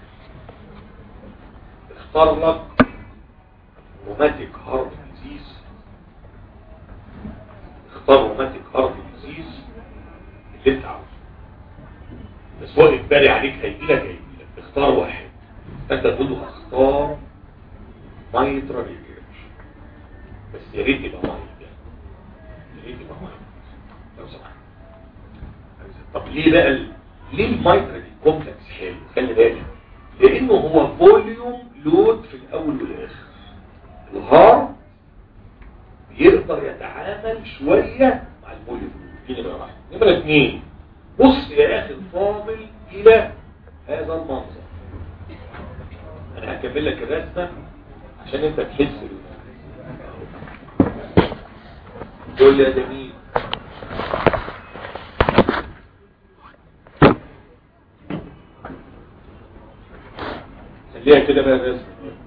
اختار لك روماتيك هارت ديزيز اختار روماتيك هارت ديزيز اللي انت عاوزه بس هو اجباري عليك هيجيلك هيجيلك اختار واحد فانت تقول له اختار مايترال ريجريش بس يا ريت يبقى مايت يا ريت يبقى مايت لو سمحت طب ليه بقى ال... ليه المايترال كومبلكس حلو خلي بالك لانه هو فوليوم لود في الاول والاخر الهارت يقدر يتعامل شوية مع الفوليوم دي نمرة واحد نمرة اثنين بص يا اخي الفاضل الى هذا المنظر انا هكمل لك الرسمة عشان انت تحس تقول لي يا جميل خليها كده بقى الرسمة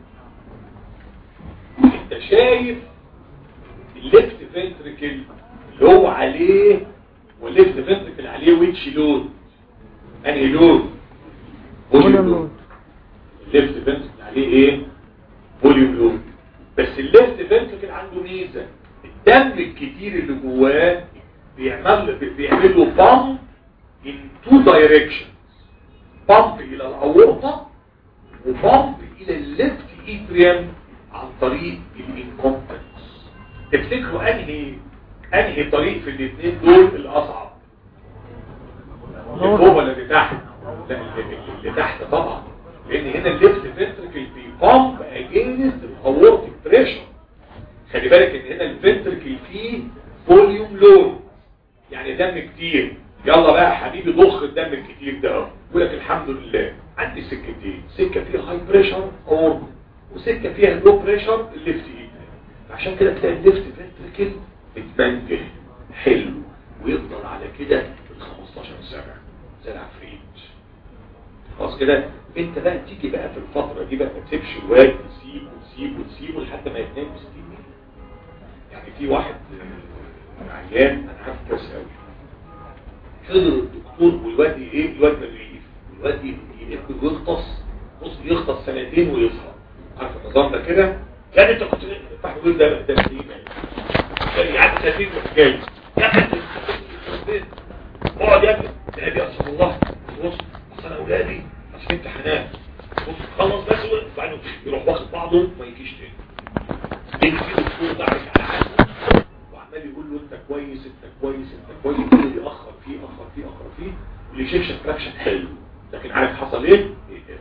انت شايف الليفت فنتركل اللي هو عليه والليفت فنتركل عليه ويتش لود انهي لود فوليوم لود الليفت فنتركل عليه ايه فوليوم لود بس الليفت فنتركل عنده ميزه الدم الكتير اللي جواه بيعمل بيعمل له بامب in two directions بامب الى الاورطه وبامب الى الليفت اتريم عن طريق الانكومبتنس تفتكروا انهي انهي طريق في الاثنين دول الاصعب اللي فوق ولا اللي تحت لا اللي, اللي تحت طبعا لان هنا الليفت فنتركل بيبامب اجينست الاورتيك بريشر خلي بالك ان هنا الفنتركل فيه فوليوم لود يعني دم كتير يلا بقى يا حبيبي ضخ الدم الكتير ده اهو يقول لك الحمد لله عندي سكتين سكه فيها هاي بريشر اورتيك وسكه فيها لو بريشر الليفت ايد عشان كده تلاقي الليفت فنتركل متمنجه حلو ويفضل على كده ال 15 سنه زي العفريت خلاص كده انت بقى تيجي بقى في الفتره دي بقى ما تسيبش الواد تسيبه وتسيبه وتسيبه لحد ما يتنام بستين يعني في واحد عيان انا عارف كويس قوي حضر الدكتور والواد ايه الواد مريف والواد ياكل ويغطس بص يغطس سنتين ويصحى عارف النظام ده كده يعني انت كنت تفتح تقول ده ده ايه يعني قعدت سنتين ومش جاي يا ابني اقعد يا ابني يا ابني اصل الله بص اصل انا اولادي عشان امتحانات بص خلص بس وبعدين يروح واخد بعضه ما يجيش تاني يجي في دكتور ده عارف على عقله وعمال يقول له انت كويس انت كويس انت كويس كل يأخر فيه اخر فيه اخر فيه واللي تراكشن حلو لكن عارف حصل ايه؟ ايه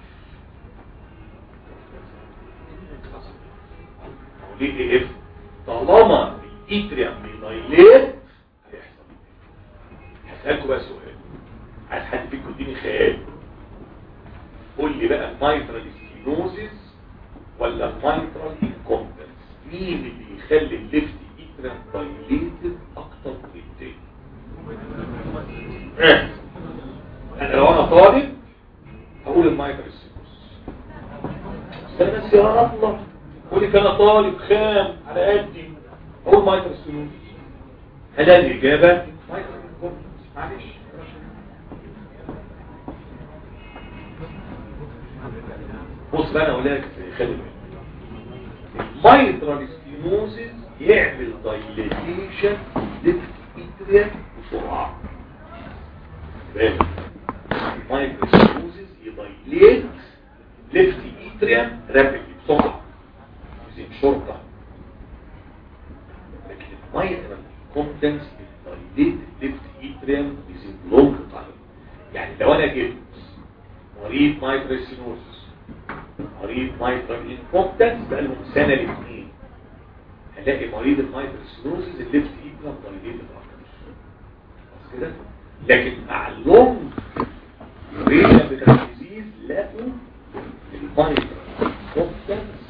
ليه ايه اف طالما الايتريم بيدايليت هيحصل هسألكوا بقى سؤال عايز حد فيكم يديني خيال قول لي بقى المايترال ستينوزيس ولا المايترال انكومبتنس مين اللي يخلي الليفت ايتريم دايليتد اكتر من التاني انا لو انا طالب هقول المايترال ستينوزيس استنى بس يا الله قولي كان طالب خام على قدي اقول مايتر ستينوز هل الاجابه مايتر معلش بص بقى انا اقول لك خلي بالك المايترال ستينوزيس يعمل دايليتيشن ليفت اتريا بسرعه بالك المايترال ستينوزيس يدايليت ليفت اتريا رابيدلي بسرعه زي شرطه لكن المايترال كومبتنس دايليت ليفت اتريم بيزيد لونج تايم يعني لو انا جبت مريض مايترال سينوزس مريض مايترال انكومبتنس بقى لهم سنه الاثنين هلاقي مريض المايترال سينوزس الليفت اتريم دايليت اكتر بس كده لكن مع اللونج ريشن بتاع الديزيز لقوا المايترال كومبتنس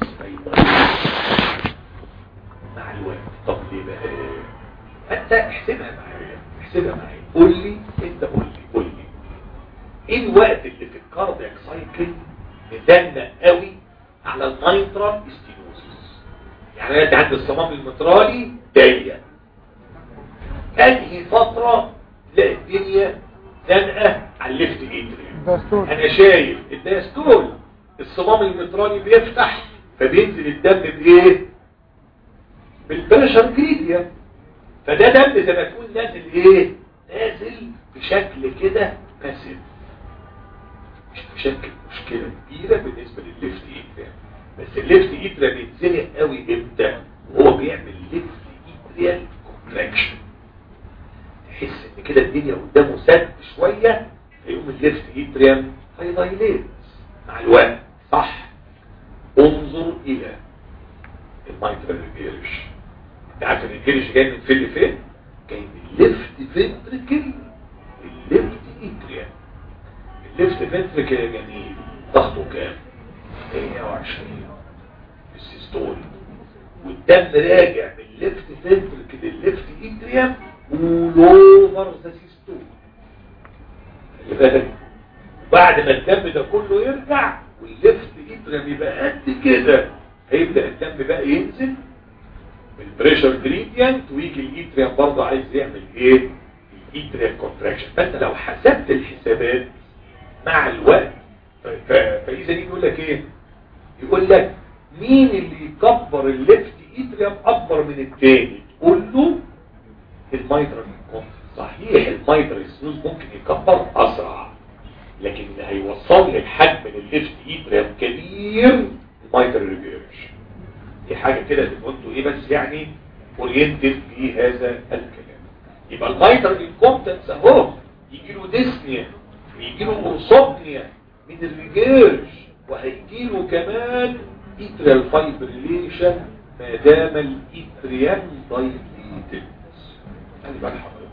مع الوقت طب ليه بقى انت احسبها معايا احسبها معايا قول لي انت قول لي قول لي ايه الوقت اللي في الكاردياك سايكل مدنق قوي على المايترال ستينوزيس يعني انا عند الصمام المترالي ضيق انهي فترة تلاقي الدنيا زنقة على الليفت اتريم دستور انا شايف الدايستول الصمام المتراني بيفتح فبينزل الدم بايه بالبريشر جريديا فده دم زي ما تقول نازل ايه نازل بشكل كده باسف مش بشكل مشكلة كبيرة بالنسبة للليفت ايتريا بس الليفت ايتريا بيتزنق قوي امتى وهو بيعمل ليفت ايتريال كونتراكشن تحس ان كده الدنيا قدامه سد شوية فيقوم الليفت ايتريم هيدايليت مع الوقت صح انظر الى المايترال ريجيرش انت عارف ان الريجيرش جاي من فين لفين جاي من الليفت فنتركل الليفت ايتريم الليفت فنتركل يا جميل ضغطه كام 120 السيستول والدم راجع من الليفت فنتركل الليفت ايتريم ولوفر ذا سيستول خلي بالك بعد ما الدم ده كله يرجع والليفت ايتريم يبقى قد كده هيبدا الدم بقى ينزل بالبريشر جريدينت ويجي الايتريم برضه عايز يعمل ايه الايتريم كونتراكشن فانت لو حسبت الحسابات مع الوقت ف- ف- فاذا يجي يقول لك ايه يقول لك مين اللي يكبر الليفت ايتريم اكبر من التاني تقول له المايترال صحيح المايترال سنوز ممكن يكبر اسرع لكن اللي هيوصل لي الحجم للليفت ايتريم كبير المايترال ريجيرش دي حاجة كده اللي انتوا ايه بس يعني اورينتد في هذا الكلام يبقى المايترال انكومبتنس اهو يجي له ديسنيا ويجي له اورسوبنيا من الريجيرش وهيجي له كمان ايتريال فايبريليشن ما دام الايتريم دايليتد خلي بال حضرتك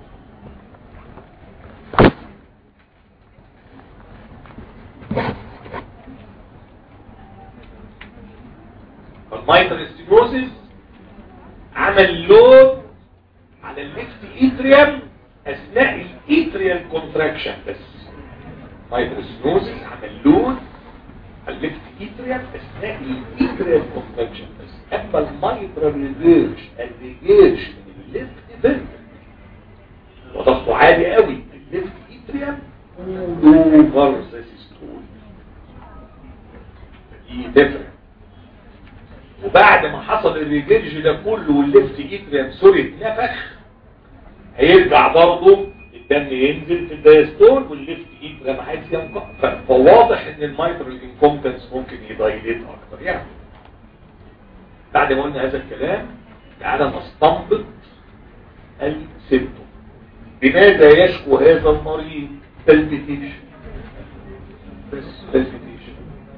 فالمايترستينوزيس عمل لود على الليفت ايتريم اثناء الايتريال كونتراكشن بس مايترستينوزيس عمل لود على الليفت ايتريم اثناء الايتريال كونتراكشن بس اما المايترال ريفيرش الريفيرش من الليفت فنتركل وضغطه عالي قوي الليفت ايتريم ولوفر سيستول دي تفرق وبعد ما حصل الريجيرج ده كله والليفت ايتريم سوري اتنفخ هيرجع برضه الدم ينزل في الدايستول والليفت ايتريم عايز ينقع ف- فواضح ان المايترال انكومبتنس ممكن يدايليت اكتر يعني بعد ما قلنا هذا الكلام تعالى نستنبط السيمتوم بماذا يشكو هذا المريض بالبيتيشن بس بالبيتيشن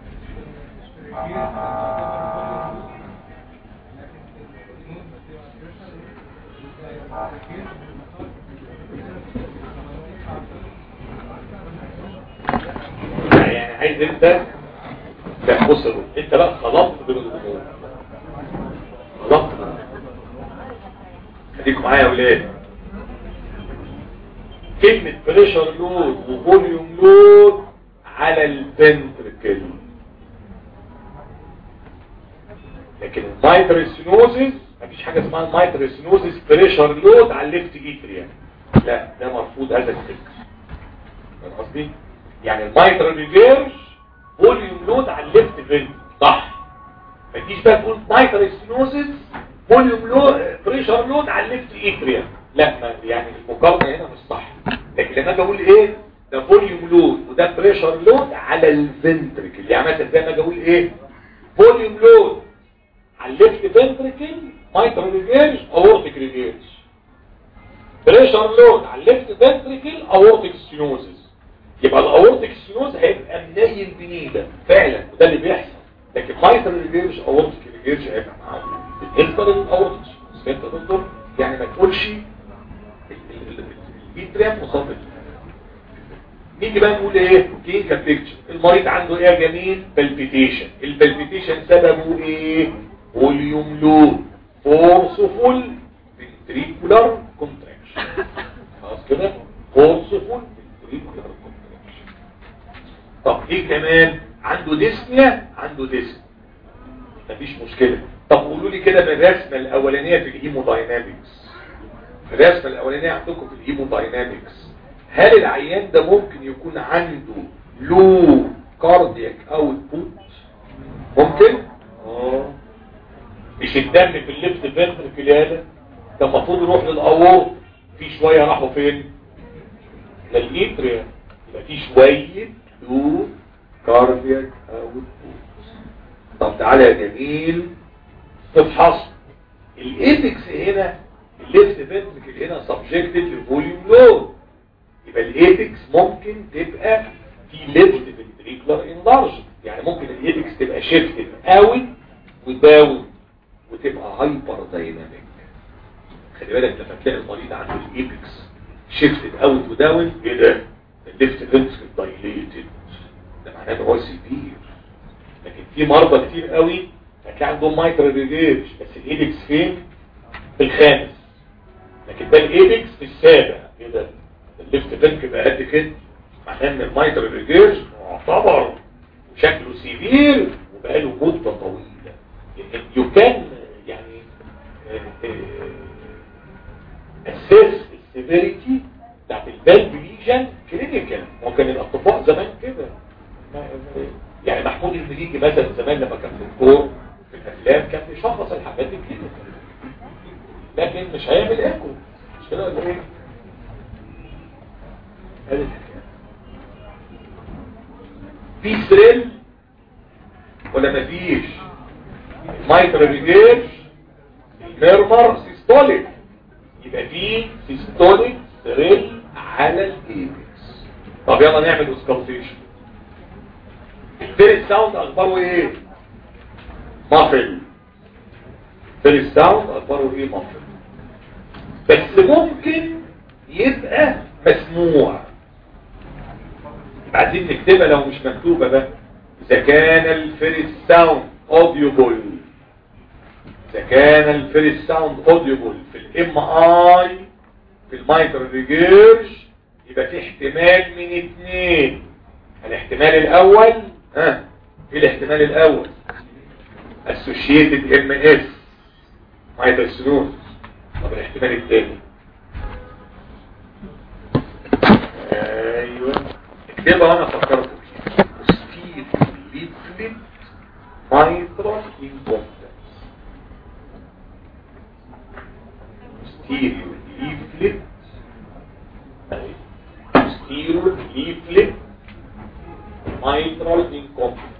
يعني عايز انت لا بص يا دكتور، انت بقى خلطت بين الامور خلطت بين الأمور. خليكم معايا يا ولاد كلمة بريشر لود وفوليوم لود على الفنتركل لكن المايترسينوزيس مفيش حاجة اسمها المايترسينوزيس بريشر لود على الليفت ايتريا لا ده مرفوض هذا الفكر فاهم قصدي؟ يعني المايترال ريفيرش فوليوم لود على الليفت فنتركل صح ما تجيش بقى تقول مايترسينوزيس فوليوم لود بريشر لود على الليفت ايتريا لا ما يعني المقارنه هنا مش صح لكن لما اجي اقول ايه ده فوليوم لود وده بريشر لود على الفنتركل يعني مثلا زي ما اجي اقول ايه فوليوم لود على الليفت فنتركل مايترال ريفيرش اورتيك ريفيرش بريشر لود على الليفت فنتركل اورتيك ستينوزس يبقى الاورتيك ستينوز هيبقى منيل بنيله فعلا وده اللي بيحصل لكن مايترال ريفيرش اورتيك ريفيرش هيبقى معاه بالنسبه للاورتيك ستينوز فانت يا دكتور يعني ما تقولش البيتريم قصاد ال- نيجي بقى نقول ايه كلينيكال بيكتشر المريض عنده ايه يا جميل بالبيتيشن البالبيتيشن سببه ايه فوليوم لود فورسفول فنتريكولار كونتراكشن خلاص كده فورسفول فنتريكولار كونتراكشن طب ايه كمان عنده ديسنيا عنده ديسنيا مفيش مشكله طب قولوا لي كده بالرسمه الاولانيه في الهيموداينامكس الرسمه الاولانيه عندكم في الهيموداينامكس هل العيان ده ممكن يكون عنده لو كاردياك اوتبوت ممكن اه مش الدم في الليفت فنتركل ده المفروض يروح للاورط في شويه راحوا فين للإيتريا يبقى في شويه لو كاردياك اوتبوت طب تعالى يا جميل تفحص الايبكس هنا الليفت فنتركل هنا سبجكتد لفوليوم لود يبقى الايبكس ممكن تبقى في ليفت فنتريكولار انلارج يعني ممكن الايبكس تبقى شيفتد اوت وداون وتبقى هايبر دايناميك خلي بالك لما تلاقي المريض عنده الايبكس شيفتد اوت وداون ايه ده الليفت فنتركل دايليتد ده معناه ان هو سيفير لكن في مرضى كتير قوي هتلاقي عندهم مايترال ريجيرش بس الايبكس فين في الخامس لكن ده الايبكس في السابع ايه ده الليفت فنك بقى قد كده معناه ان المايترال ريجيرش معتبر وشكله سيفير وبقاله مده طويله يو كان يعني اساس السيفيريتي بتاعت الفالف ليجن كلينيكال هو كان الاطباء زمان كده يعني محمود المليجي مثلا زمان لما كان دكتور في الافلام كان بيشخص الحاجات دي كلينيكال لكن مش هيعمل ايكو مش كده ولا ايه؟ هذه الحكايه في ثريل ولا مفيش مايكرو ريجيرش الميرمر سيستوليك يبقى في سيستوليك ثريل على الايبكس طب يلا نعمل اوسكالتيشن الفيرست ساوند اخباره ايه مافل فيرست ساوند اخباره ايه مافل بس ممكن يبقى مسموع عايزين نكتبها لو مش مكتوبة بقى إذا كان الفيرست ساوند اوديوبل إذا كان الفيرست ساوند اوديوبل في الام اي في المايكرو ريجيرش يبقى في احتمال من اتنين الاحتمال الاول ها ايه الاحتمال الاول associated ام اس مايترسينوز طب الاحتمال الثاني ايوه اكتبها وانا فكرت فيها ستيل ليفلت مايترال انكومبتنس ستيل ليفلت ستيل ليفلت مايترال انكومبتنس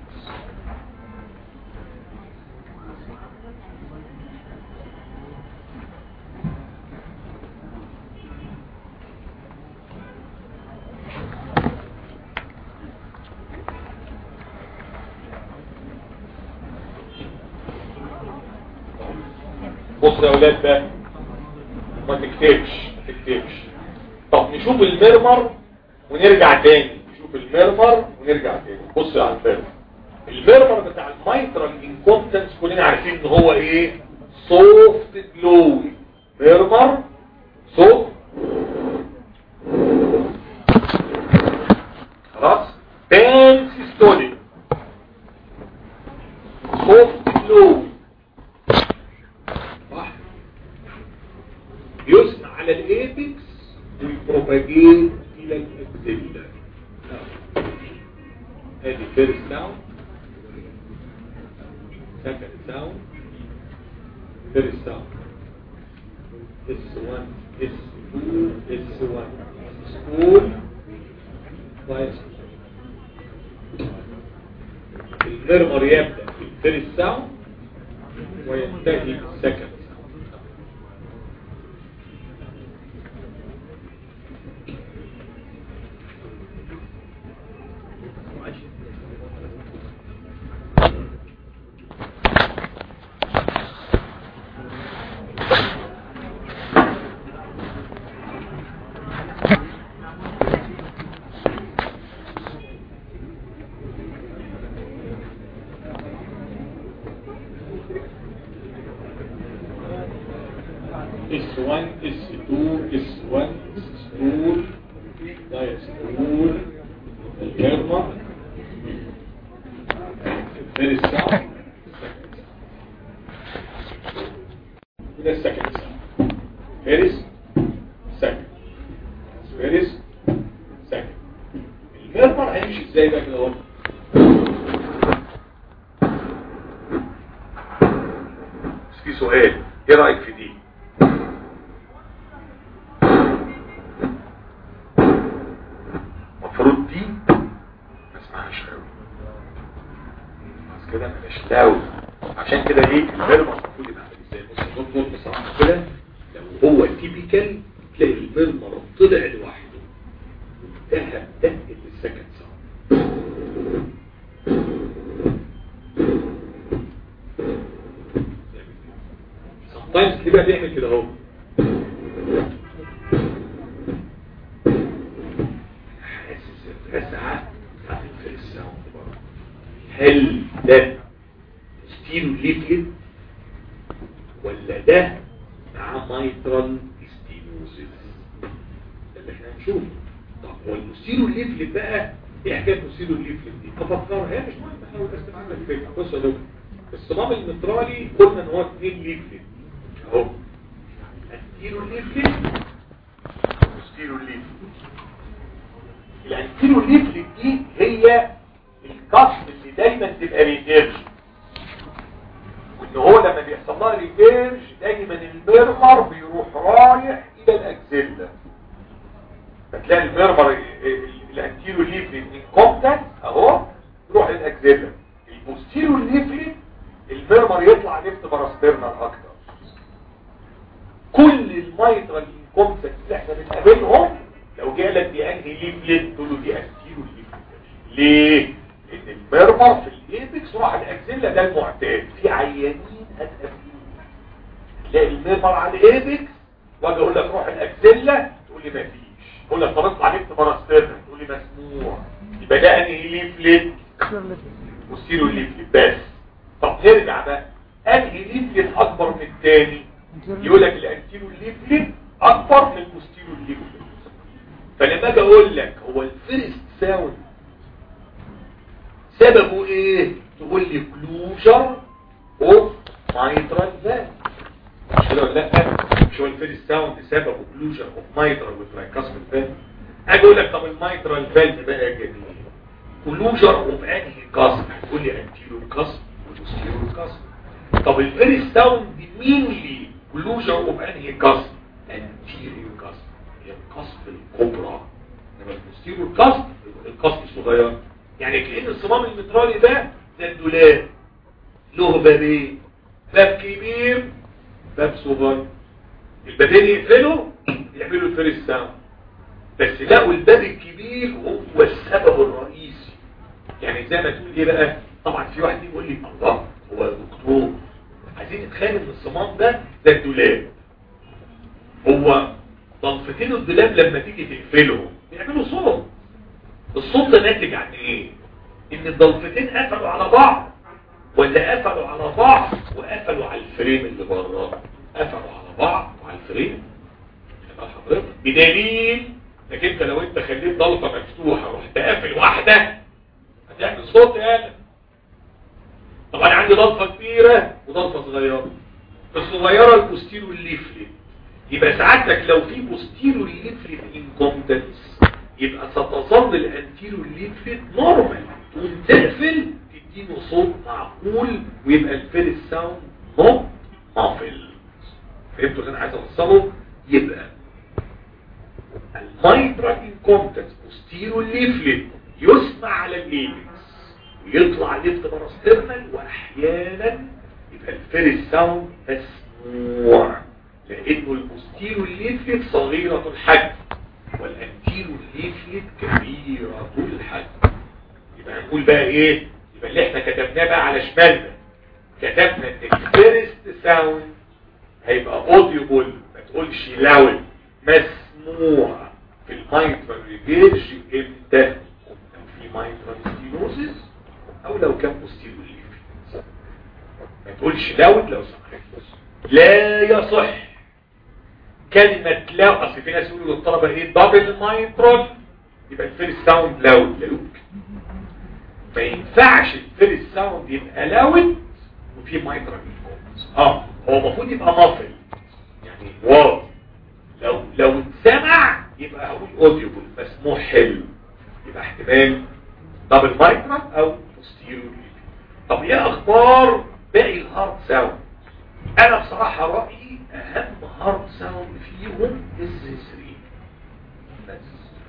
بص يا اولاد بقى ما تكتبش ما تكتبش طب نشوف المرمر ونرجع تاني نشوف المرمر ونرجع تاني بص على المرمر المرمر بتاع المايترال انكومبتنس كلنا عارفين ان هو ايه سوفت جلوي مرمر صوت خلاص بان سيستوليك سوفت جلوي صح يسمع على الايبكس ويبروباجيت الى الاكسيلا ادي فيرست ساوند سكند ساوند فيرست ساوند اس 1 اس 2 اس 1 سكول كويس المرمر يبدا في الفيرست ساوند وينتهي بالسكند S1, S2, S1, S2, ده S2, الكيرما الثالث ساعة وده السكند ساعة فارس في سؤال ايه رايك في دي المفروض دي ما اسمعهاش قوي بس كده مش لاوي عشان كده ايه الميرمر المفروض يبقى عامل ازاي بص يا دكتور بصراحه كده لو هو تيبيكال تلاقي الميرمر طلع لوحده وانتهى دقه السكند ساوند sometimes تلاقيه بيعمل كده اهو حاسس الرزعه بتاعت الفيرست ساوند برضه هل ده ستيرو ليفلت ولا ده مع مايترال ستينوزيس ده اللي احنا هنشوفه طب هو المستيرو ليفلت بقى ايه حكايه المستيرو ليفلت دي افكر هي مش مهم احنا بس معانا الفكره بص يا دكتور الصمام المترالي قلنا ان هو اثنين ليفلت اهو الستيرو ليفلت والستيرو ليفلت الانتيرو ليفلت دي هي الكسر اللي دايما تبقى ريفيرج وان هو لما بيحصل لها ريفيرج دايما الميرمر بيروح رايح الى الاكزيلا فتلاقي الميرمر الانتيرو ليفلت انكومبتنت اهو يروح للاكزيلا البوستيرو ليفلت الميرمر يطلع ليفت باراسترنال اكتر كل المايترال انكومبتنت اللي احنا بنقابلهم لو جالك دي انهي ليفلت تقول له دي انتيرو ليفلت ليه؟ لان الميرمر في الايبكس راح الاكزيلا ده المعتاد في عيانين هتقابلوه تلاقي الميرمر على الايبكس واجي اقول لك روح الاكزيلا تقول لي ما فيش اقول لك طب اطلع ليفت باراسترنال تقول لي مسموع يبقى ده انهي ليفلت والسيرو ليفلت بس طب نرجع بقى انهي ليفلت اكبر من الثاني يقول لك الانتيرو ليفلت اكبر من البوستيرو ليفلت فلما اجي اقول لك هو الفيرست ساوند سببه ايه تقول لي كلوجر اوف مايترال فالف مش كده ولا لا مش هو الفيرست ساوند سببه كلوجر اوف مايترال وترايكاسمال فالف اجي اقول لك طب المايترال فالف بقى جميل كلوجر اوف انهي كاسم هتقول لي انتيرو كاسم وبوستيرو كاسم طب الفيرست ساوند مين لي كلوجر اوف انهي كاسم انتيريو كاسم هي القصف الكبرى انما البوستيرو القصف القصف الصغير يعني كأن الصمام المترالي ده ده الدولاب له بابين باب كبير باب صغير البابين يقفلوا يعملوا الفيرست ساوند بس لقوا الباب الكبير هو السبب الرئيسي يعني زي ما تقول ايه بقى طبعا في واحد يقول لي الله هو دكتور عايزين نتخيل ان الصمام ده ده الدولاب هو ضلفتين الدولاب لما تيجي تقفلهم بيعملوا صوت الصوت ده ناتج عن ايه ان الضلفتين قفلوا على بعض ولا قفلوا على بعض وقفلوا على الفريم اللي بره قفلوا على بعض وعلى الفريم يبقى حضرتك بدليل انك انت لو انت خليت ضلفه مفتوحه ورحت قافل واحده هتعمل صوت يعني طبعا عندي ضلفه كبيره وضلفه صغيره الصغيره البوستيرو الليفلت يبقى ساعتك لو في بوستيرو ليفلت انكومبتنس يبقى ستظل الانتيرو ليفلت نورمال تقوم تقفل تديله صوت معقول ويبقى الفيرست ساوند نوت مافل فهمتوا اللي انا عايز اوصله يبقى المايترال انكومبتنس بوستيرو ليفلت يسمع على الايبكس ويطلع ليفت باراسترنال واحيانا يبقى الفيرست ساوند مسموع لانه البوستيرو ليفلت صغيرة الحجم والانتيرو ليفلت كبيرة الحجم يبقى هنقول بقى ايه يبقى اللي احنا كتبناه بقى على شمالنا كتبنا ان الفيرست ساوند هيبقى اوديبل ما تقولش لاود مسموع في المايترال ريجيرج امتى لو في مايترال ستينوزيس او لو كان بوستيرو ليفلت ما تقولش لاود لو سمحت لا يصح كلمة لا اصل في ناس يقولوا للطلبة ايه دبل مايترال يبقى الفيرست ساوند لاود لا يمكن ما ينفعش الفيرست ساوند يبقى لاود وفي مايترال اه هو المفروض يبقى مافل يعني واو لو لو اتسمع يبقى هقول اوديبل مسموع حلو يبقى احتمال دبل مايترال او بوستيريور طب ايه اخبار باقي الهارد ساوند انا بصراحة رأيي اهم هارد ساوند فيهم اس 3 بس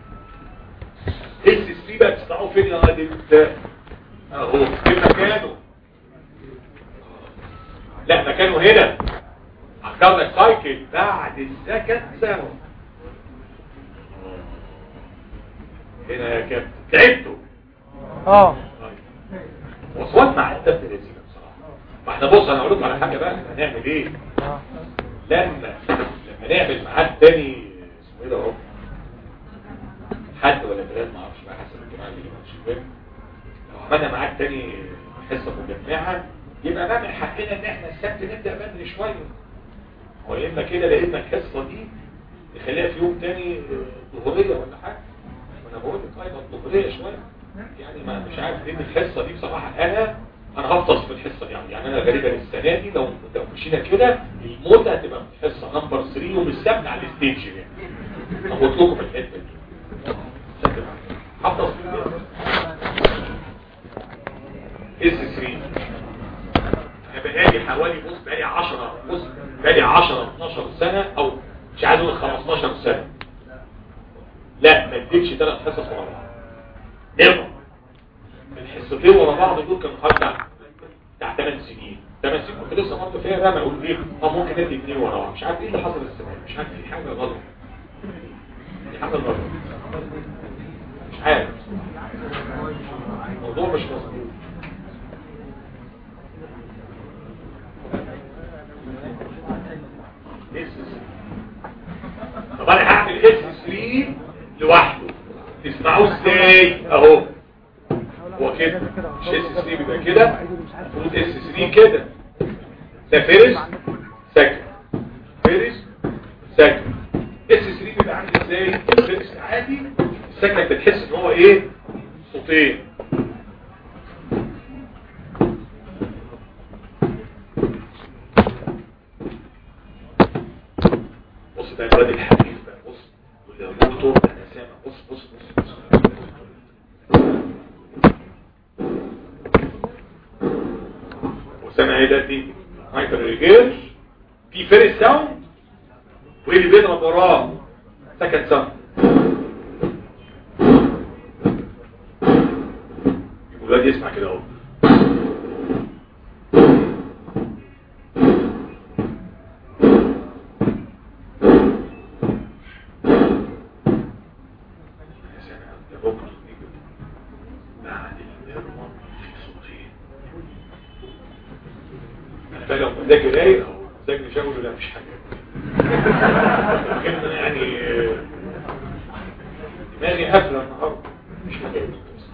اس 3 بقى تسمعوه فين يا راجل اهو في مكانه لا مكانه هنا عكر لك سايكل بعد السكند ساوند هنا يا كابتن تعبتوا اه وصوات مع الدب لذيذة بصراحة ما احنا بص انا اقول لكم على حاجة بقى احنا هنعمل ايه اه لما لما نعمل ميعاد تاني اسمه ايه ده اهو حد ولا ثلاث ما اعرفش بقى حسب الجماعه اللي مش فاهم لو عملنا ميعاد تاني حصه مجمعه يبقى بقى من حقنا ان احنا السبت نبدا بدري شويه هو يا اما كده لان الحصه دي نخليها في يوم تاني ظهريه ولا حاجه وانا بقول لك ايضا ظهريه شويه يعني ما مش عارف ليه الحصه دي بصراحه انا انا هفطس في الحصه دي يعني انا غالبا السنه دي لو لو مشينا كده الموت هتبقى في الحصه نمبر 3 يوم السبت على الستيج يعني هقول لكم في الحته دي هفطس في اس 3 انا بقالي حوالي بص بقالي 10 بص بقالي 10 12 سنه او مش عايز اقول 15 سنه لا ما اديتش ثلاث حصص ورا بعض نعم الحصتين ورا بعض دول كانوا حاجه بتاع 8 سنين 8 سنين كنت لسه برضه فيها بقى ما اقول ايه اه ممكن ادي اثنين ورا بعض مش عارف ايه اللي حصل السنه دي مش عارف في حاجه غلط في حاجه غلط مش عارف الموضوع مش مظبوط طب انا هعمل اس 3 لوحده تسمعوه ازاي اهو هو كده مش اس 3 بيبقى كده المفروض اس 3 كده ده فيرس سكن فيرس سكن اس 3 بيبقى عامل ازاي فيرس عادي السكن بتحس ان هو ايه صوتين بص ده الواد الحديث بقى بص والدكتور انا سامع بص بص بص بص وسامع ايه ده دي هايبر ريجير في فيرست ساوند وايه اللي بيضرب وراه سكند ساوند الواد يسمع كده اهو يا سلام ده ركن بعد المرمى في صوتين انا بقى لو مذاكر رايق او مذاكر شغل لا مش حاجه لكن يعني آه، دماغي قافله النهارده مش حاجه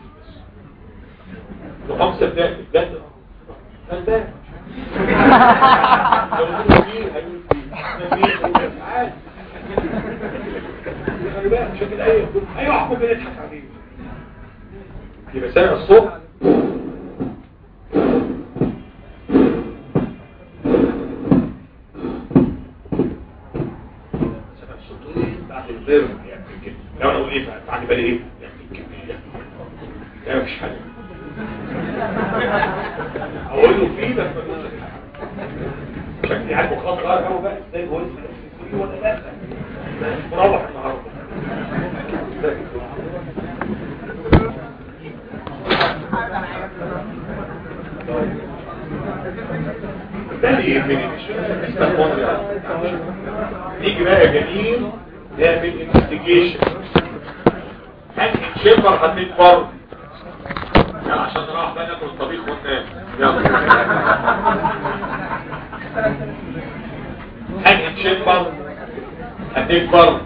وخمسه بدايه بدايه بدايه لو قلت فيه هيقول فيه نبيه عادي خلي بالك مش هتلاقي ايه ايوه احمد بنضحك عليه يبقى سامع الصوت سامع الصوت ايه بعد الضرب يعني كده لو انا اقول ايه بعد بالي ايه يعني كده لا مفيش حاجه اقول له فيه بس ما تقولش حاجه شكلي عارف خاطر قوي بقى ازاي هو لسه فيه ولا لا مروح النهارده ده اللي يهمني مش استخدام يعني. نيجي بقى يا جميل نعمل انفستيجيشن هنجي شفر هتنين فرد يلا عشان نروح بقى ناكل الطبيخ وننام يلا هنجي شفر هتنين فرد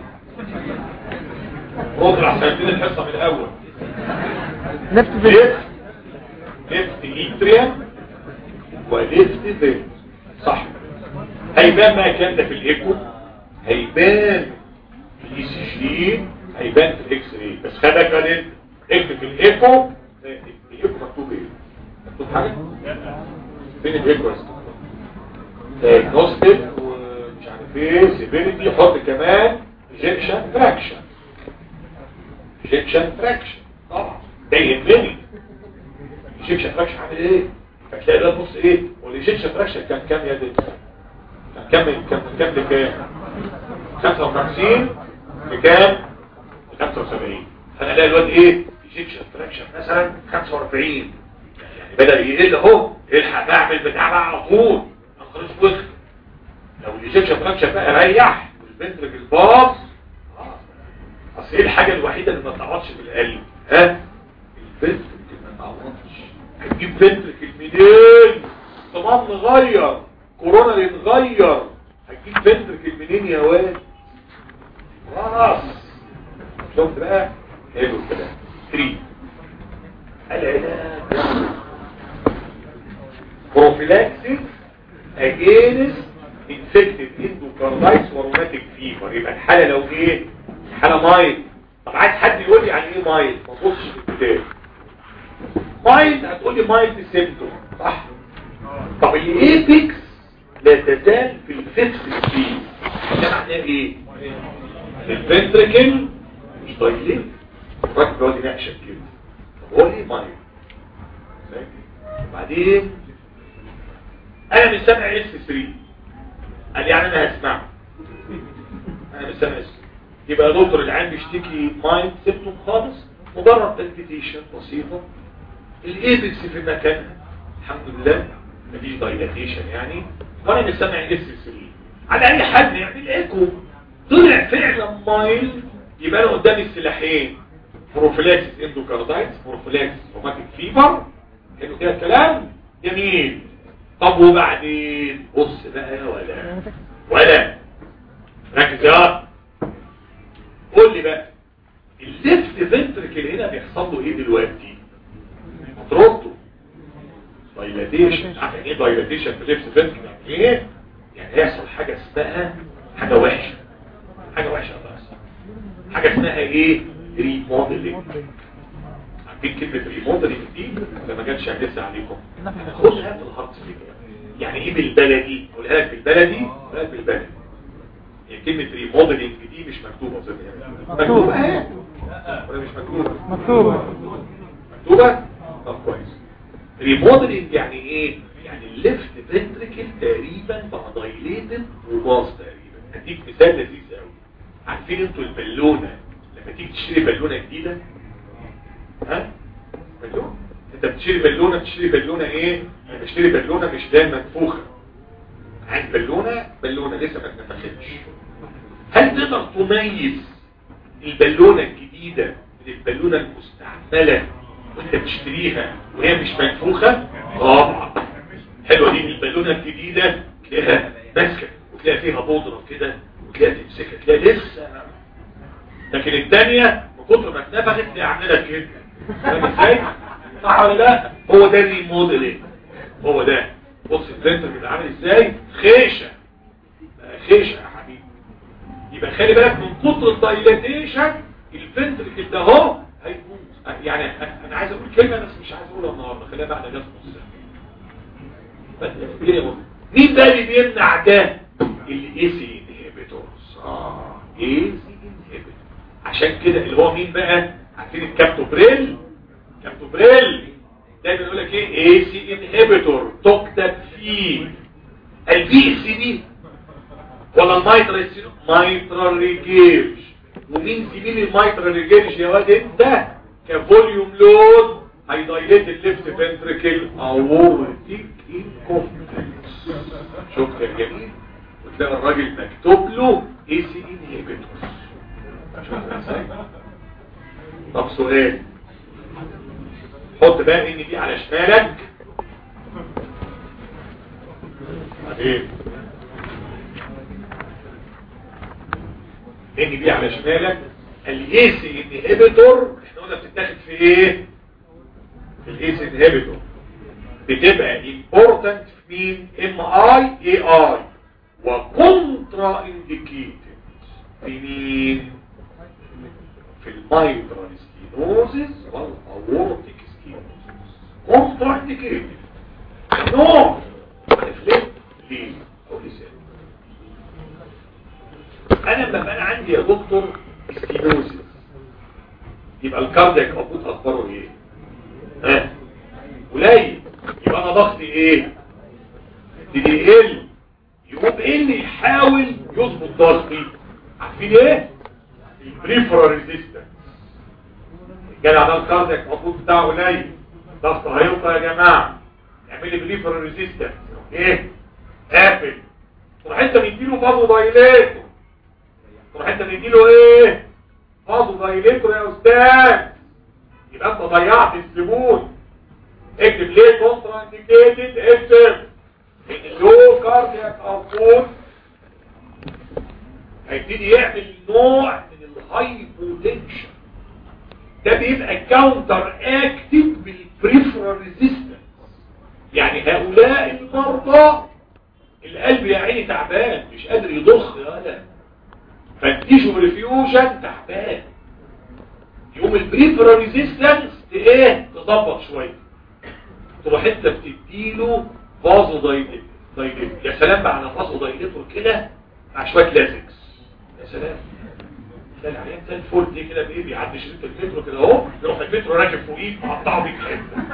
رد عشان الحصه من الاول لفت بيت ليفت ليفت ايتريا وليفت ذيل صح هيبان بقى الكلام ده في الايكو هيبان في الاي سي جي هيبان في الاكس راي بس خدك بالك اكتب في الايكو الايكو مكتوب ايه مكتوب حاجه فين الايكو يا اسطى دايجنوستيك ومش عارف ايه سيفيريتي حط كمان ايجكشن فراكشن ايجكشن فراكشن طبعا ده يهمني ايجكشن فراكشن عامل ايه فتلاقي ده بص ايه والايجكشن فراكشن كان كام يا دي كم كم كم لكام 55 لكام 75 فانا الاقي الواد ايه ايجيكشن فراكشن مثلا 45 يعني بدأ يقل اهو الحق اعمل بتاع بقى على طول ما تخلص وسط لو الايجيكشن فراكشن بقى ريح والبنترك الباص اصل ايه الحاجه الوحيده اللي ما تعوضش في القلب ها البنترك ما تعوضش هتجيب بنترك منين صمام نغير كورونا اللي نغير هتجيب بنترك منين يا واد خلاص شفت بقى حلو كده 3 العلاج بروفيلاكسيس اجينست انفكتد اندوكاردايتس وروماتيك فيفر يبقى الحاله لو ايه حاله مايل طب عايز حد يقول لي يعني ايه مايل ما تبصش في الكتاب مايل هتقول لي مايل سيمتوم صح طب الايبكس لا تزال في الفيفث سبيد ده معناه ايه الفنتركل مش ضايلين الراجل بيقعد يناقشك كده طب هو ليه مايل بعدين انا مش سامع اس 3 قال يعني انا هسمعه انا مش سامع اس يبقى يا دكتور العين بيشتكي مايند سيمتوم خالص مجرد تنفيتيشن بسيطه الايبكس في مكانها الحمد لله مفيش دايلاتيشن يعني وانا مش سامع اس 3 على اي حد يعمل ايكو طلع فعلا مايل يبقى انا قدامي السلاحين بروفيلاكسيس اندوكاردايتس بروفيلاكسيس روماتيك فيبر حلو كده الكلام جميل طب وبعدين بص بقى يا ولا ولا ركز يا قول لي بقى الليفت فنتركل هنا بيحصل له ايه دلوقتي هترده دايلاتيشن عارف يعني ايه دايلاتيشن في الليفت فنتركل يعني ايه يعني هيحصل حاجه اسمها حاجه وحشه حاجه وحشه بس حاجه اسمها ايه ريموديلنج عارفين كلمه ريموديلنج دي ولا ما جاتش لسه عليكم خدها في الهارت يعني ايه بالبلدي قولها لك بالبلدي قولها لك بالبلدي هي كلمه ريموديلنج دي مش مكتوبه اظن يعني مكتوبه اهي ولا مش مكتوبه مكتوبة مكتوبه طب كويس ريموديلنج يعني ايه يعني الليفت فنتريكل تقريبا بقى دايليتد وباص تقريبا هديك مثال لذيذ قوي عارفين انتوا البالونه لما تيجي تشتري بالونه جديده ها بالونه انت بتشتري بالونه بتشتري بالونه ايه انا بشتري بالونه مش دايما منفوخه عايز بالونه بالونه لسه ما اتنفختش هل تقدر تميز البالونه الجديده من البالونه المستعمله وانت بتشتريها وهي مش منفوخه طبعا حلوه دي البالونه الجديده تلاقيها ماسكه وتلاقي فيها بودره كده وتلاقي تمسكها تلاقي لسه لكن الثانيه من كتر ما اتنفخت تلاقي عامله كده فاهم ازاي؟ صح ولا لا؟ هو ده الريموديلنج هو ده بص الفلتر بيبقى عامل ازاي؟ خيشه بقى خيشه يا حبيبي يبقى خلي بالك من كتر الدايلاتيشن الفلتر كده اهو هيبوظ يعني انا عايز اقول كلمه بس مش عايز اقولها النهارده خليها بعد جاز نص ساعه مين بقى اللي بيمنع ده الاي سي انهبيتورز اه اي سي انهبيتور عشان كده اللي هو مين بقى عارفين الكابتوبريل كابتوبريل دايما يقول لك ايه اي سي انهبيتور تكتب فيه البي سي دي ولا المايترال مايترال ريجيرج ومين زميل المايترال ريجيرج يا واد انت كفوليوم لود هيدايليت الليفت فنتريكل اورتيك انكومبلكس شفت يا جميل وتلاقي الراجل مكتوب له اي سي انهبيتور شفت ازاي طب سؤال حط بقى ان دي على شمالك بعدين ان دي على شمالك الاي سي انهبيتور احنا قلنا بتتاخد في ايه في الاي سي انهبيتور بتبقى important في مين ام اي اي اي وكونترا انديكيتد في مين في المايترال ستينوزيس والاورتيك ستينوزيس كونترا انديكيتد نو عارف ليه او لسان انا لما بقى عندي يا دكتور ستينوزيس يبقى الكاردياك اوتبوت اخباره ايه ها قليل يبقى انا ضغطي ايه يبتدي يقل يقوم يقوم ايه اللي يحاول يظبط ضغطي عارفين ايه البريفرال ريزيستنس الجدع ده الكاردياك المفروض بتاعه قليل ضغط هيوطى يا جماعه اعمل لي بريفرال ريزيستنس ايه قافل تروح انت مديله فازو دايليتور تروح انت مديله ايه فازو دايليتور يا استاذ يبقى انت ضيعت الزبون اكتب ليه كونترا انديكيتد اكتب اللو كاردياك اوتبوت هيبتدي يعمل نوع من الهايبوتنشن ده بيبقى كاونتر اكتف بالبريفرال ريزيستنس يعني هؤلاء المرضى القلب يا عيني تعبان مش قادر يضخ هذا فالتيشو ريفيوجن تعبان يقوم البريفرال ريزيستنس ايه تظبط شويه تروح انت بتديله فازو دايليتور يا سلام بقى على فازو دايليتور كده مع شويه لازكس يا سلام تلاقي العيان زي الفل دي كده بايه بيعدي شريط المترو كده اهو يروح المترو راكب فوقيه مقطعه بيك حته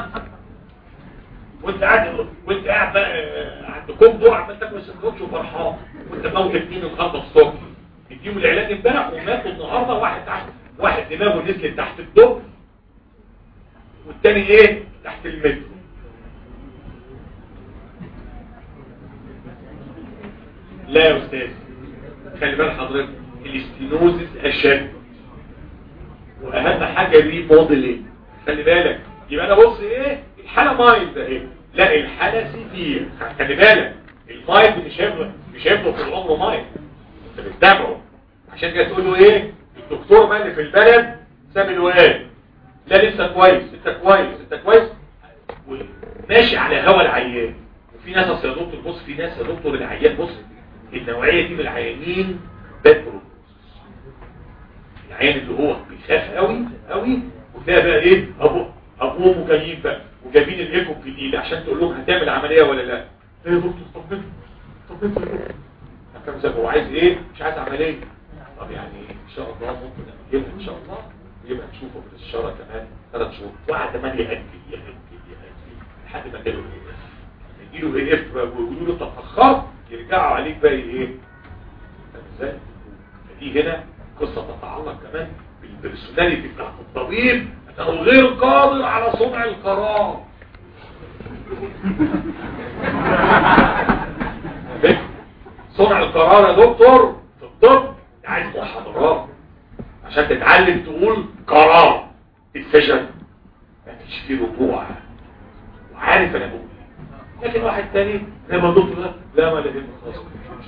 وانت قاعد وانت قاعد بقى عند كومبو عمال تاكل سندوتش وفرحان وانت موت اتنين النهارده الصبح اديهم العلاج امبارح وماتوا النهارده واحد تحت واحد دماغه نزلت تحت الدب والتاني ايه تحت المترو لا يا استاذ خلي بال حضرتك الاستينوزس اشد واهم حاجه دي موديلين خلي بالك يبقى انا بص ايه الحاله مايلد اهي لا الحاله سيفير خلي بالك المايلد مش هيفضل مش هيفضل طول عمره مايلد انت بتتابعه عشان كده تقول له ايه الدكتور بقى اللي في البلد سامي له ايه لا لسه كويس انت كويس انت كويس ماشي على هوا العيان وفي ناس اصل يا دكتور بص في ناس يا دكتور العيان بص النوعيه دي من العيانين باترو العيان اللي هو بيخاف قوي قوي وتلاقي بقى ايه ابو ابوه مكيف بقى وجايبين الايكو الجديد عشان تقول لهم هتعمل عمليه ولا لا ايه يا دكتور طب انت طب انت كم سنه هو عايز ايه مش عايز عمليه طب يعني ان شاء الله ممكن نجيبها ان شاء الله يبقى نشوفه في الشارع كمان ثلاث شهور وقعد كمان يأجل يأجل يأجل لحد ما جاله ايه يجيله ايه اف ويقولوا له طب اتاخرت يرجعوا عليك بقى ايه فاهم ازاي فدي هنا قصه تتعلق كمان بالبرسوناليتي بتاعت الطبيب انه غير قادر على صنع القرار صنع القرار يا دكتور في الطب عايز محاضرات عشان تتعلم تقول قرار الفشل مفيش فيه رجوع وعارف انا بقول ايه لكن واحد تاني زي ما الدكتور ده لا ما لازم خلاص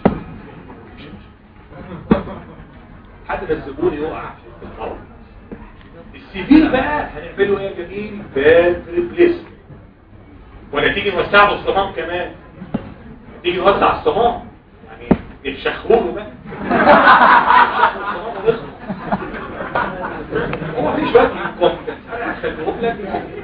حد ما الزبون يقع في الارض السيفير بقى هنعمله ايه يا جميل فالف ريبليسمنت ولا تيجي نوسع له الصمام كمان تيجي نوسع الصمام يعني نفشخوه بقى هو في شويه انكومبتنس انا هخليهم لك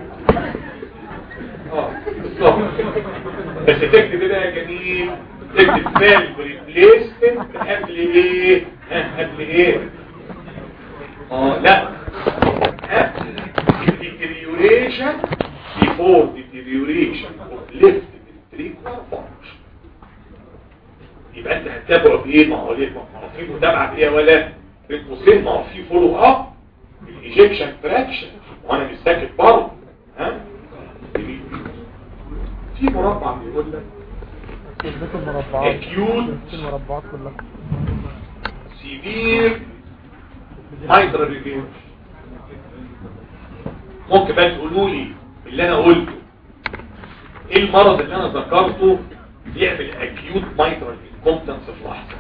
اه بالظبط بس تكتب ايه بقى يا جميل تكتب فالف ريبليسمنت قبل ايه ها قبل ايه اه لا قبل deterioration before deterioration of left ventricular function يبقى انت هتتابعه بايه ما هو ليه ما هو في متابعه بايه ولا بين قوسين ما هو في فولو اب الايجكشن فراكشن وانا مش ساكت برضه ها في مربع بيقول لك كلمة المربعات Acute. المربعات كلها سيفير هايدرا ريفيوش ممكن بقى تقولوا لي اللي انا قلته ايه المرض اللي انا ذكرته بيعمل اكيوت مايترال انكومبتنس في لحظه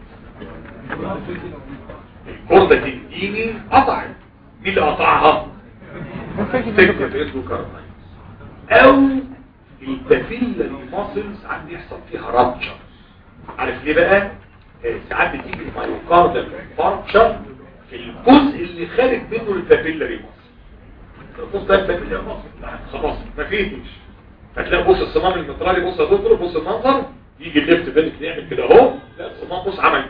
الكرده تديني قطعت مين اللي قطعها سكه الاندوكاردايتس او البابيلاري ماسلز عندي يحصل فيها رابتشر عارف ليه بقى آه، ساعات بتيجي المايوكاردال فاركشر في الجزء اللي خارج منه البابيلاري ماسل بص ده البابيلاري ماسل خلاص مفيش هتلاقي بص الصمام المترالي بص يا دكتور بص المنظر يجي الليفت بالك يعمل كده اهو لا الصمام بص عمل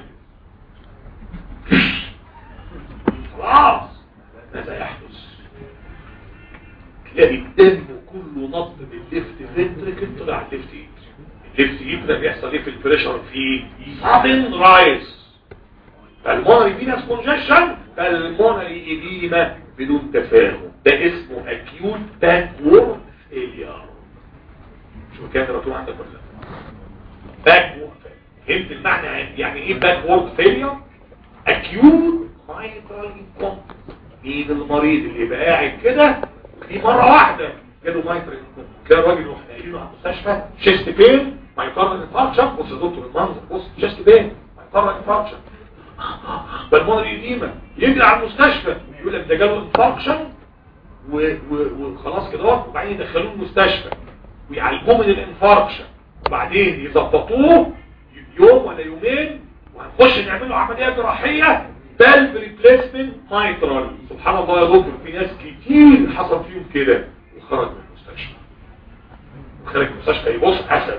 خلاص ماذا يحدث تلاقي الدم كله نط بالليفت فنتركل طلع على الليفت ايد الليفت ايد ده بيحصل ايه في البريشر في سادن رايز فالمونري فينس كونجكشن فالمونري ايديما بدون تفاهم ده اسمه اكيوت باكورد فيلير شو كان مكتوب عندك ولا باكورد فهمت المعنى يعني ايه باكورد فيلير اكيوت مايترال انكومبتنس مين المريض اللي يبقى قاعد كده دي مره واحده جاله مايترال تلاقي الراجل يروح ناقلينه على المستشفى شيست بين مايترال انفاركشن بص يا دكتور المنظر بص شيست بين مايترال انفاركشن بالمونري ايديما يجري على المستشفى يقول لك ده جاله انفاركشن وخلاص كده وبعدين يدخلوه المستشفى ويعالجوه من الانفاركشن وبعدين يظبطوه يوم ولا يومين وهنخش نعمل له عمليه جراحيه بلب ريبليسمنت مايترال سبحان الله يا دكتور في ناس كتير حصل فيهم كده وخرج من المستشفى خارج من المستشفى يبص اسد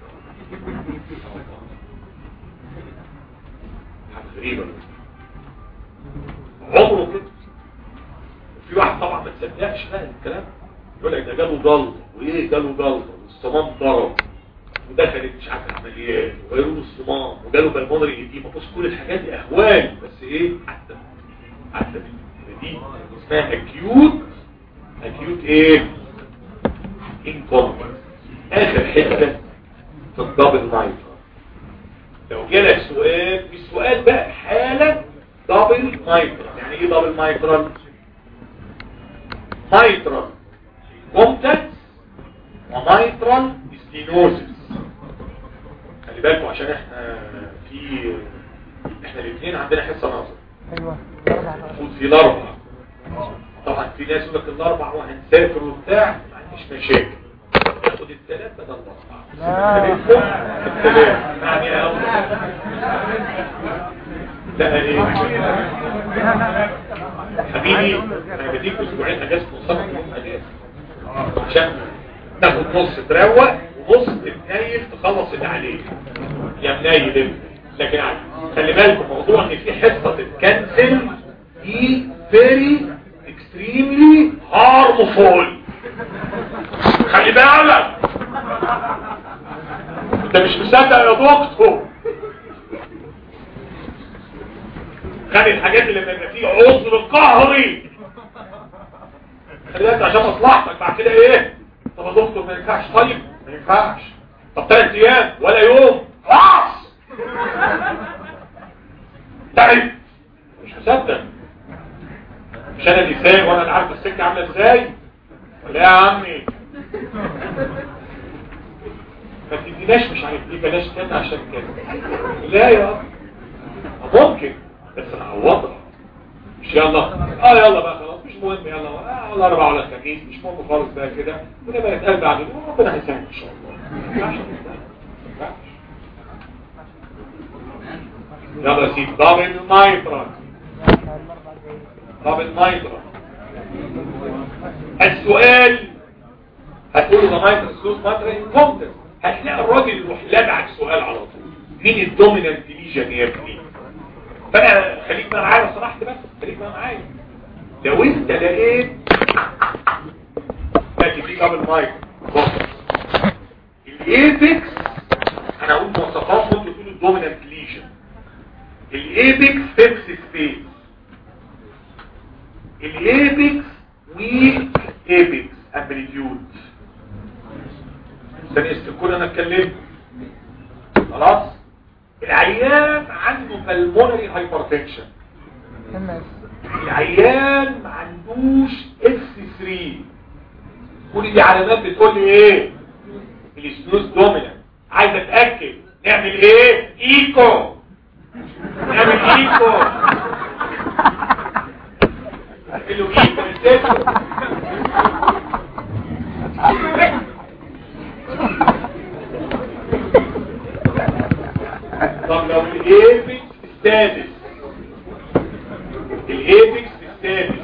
حاجه غريبه عمره كده في واحد طبعا ما تصدقش بقى الكلام يقول لك ده جاله جلطه وايه جاله جلطه والصمام ضرب ودخلت مش عارف عمليات وغيروا له الصمام وجاله بالمونري ايديما بص كل الحاجات دي اهوال بس ايه حتى حتى دي اسمها اكيوت اكيوت ايه انكومبتنس اخر حته في الدبل نايت لو جالك سؤال مش سؤال بقى حاله دبل مايترال يعني ايه دبل مايترال مايترال كومبتنس ومايترال ستينوزس خلي بالكم عشان احنا في احنا الاثنين عندنا حصه نظر ايوه اربع المفروض في الاربع طبعا في ناس يقول لك الاربع وهنسافر وبتاع ما عنديش مشاكل ناخد الثلاث بدل الاربع لا. الثلاث يعني يا أول. لا ايه حبيبي انا بديك اسبوعين اجازه مصطفى يوم اجازه عشان تاخد نص تروق ونص تتنيل تخلص اللي عليك يا منيل انت لكن عادي. خلي بالكم موضوع ان في حصه تتكنسل دي فيري اكستريملي هارمفول خلي بالك انت مش مصدق يا دكتور خلي الحاجات اللي بيبقى فيه عذر قهري خلي بالك عشان مصلحتك بعد كده ايه طب يا دكتور ما ينفعش طيب ما ينفعش طب ثلاث ايام ولا يوم خلاص تعب مش مصدق مش انا اللي سايق وانا اللي عارف السكه عامله ازاي لا يا عمي ما تديناش مش عارف ايه بلاش كده عشان كده لا يا ممكن بس انا هعوضها مش يلا اه يلا بقى خلاص مش مهم يلا اه ولا اربعة ولا خميس مش مهم خالص بقى كده ونبقى نتقابل بعد كده وربنا هيسهل ان شاء الله ما ينفعش ما ينفعش. يلا يا سيدي دبل مايترا دبل مايترا السؤال هتقولوا ده مايترا سلوس مايترا انكومتنس هتلاقي الراجل يروح لابعك سؤال على طول مين الدومينانت ليجن يا ابني فانا خليك بقى معايا لو سمحت بس خليك بقى معايا لو انت لقيت لكن دي قبل مايك بص الايبكس انا اقول مواصفات وانت تقول الدومينانت ليجن الايبكس فيكس سبيس الايبكس ويك ايبكس امبليتيود ثانية استكون انا اتكلمت خلاص العيان عنده بالمونري هايبرتنشن ام اس العيان ما عندوش اس 3 كل دي علامات بتقول لي ايه السنوز دومينانت عايز اتاكد نعمل ايه ايكو نعمل ايكو نعمل له ايكو نسيته طب لو الايبكس السادس الايبكس السادس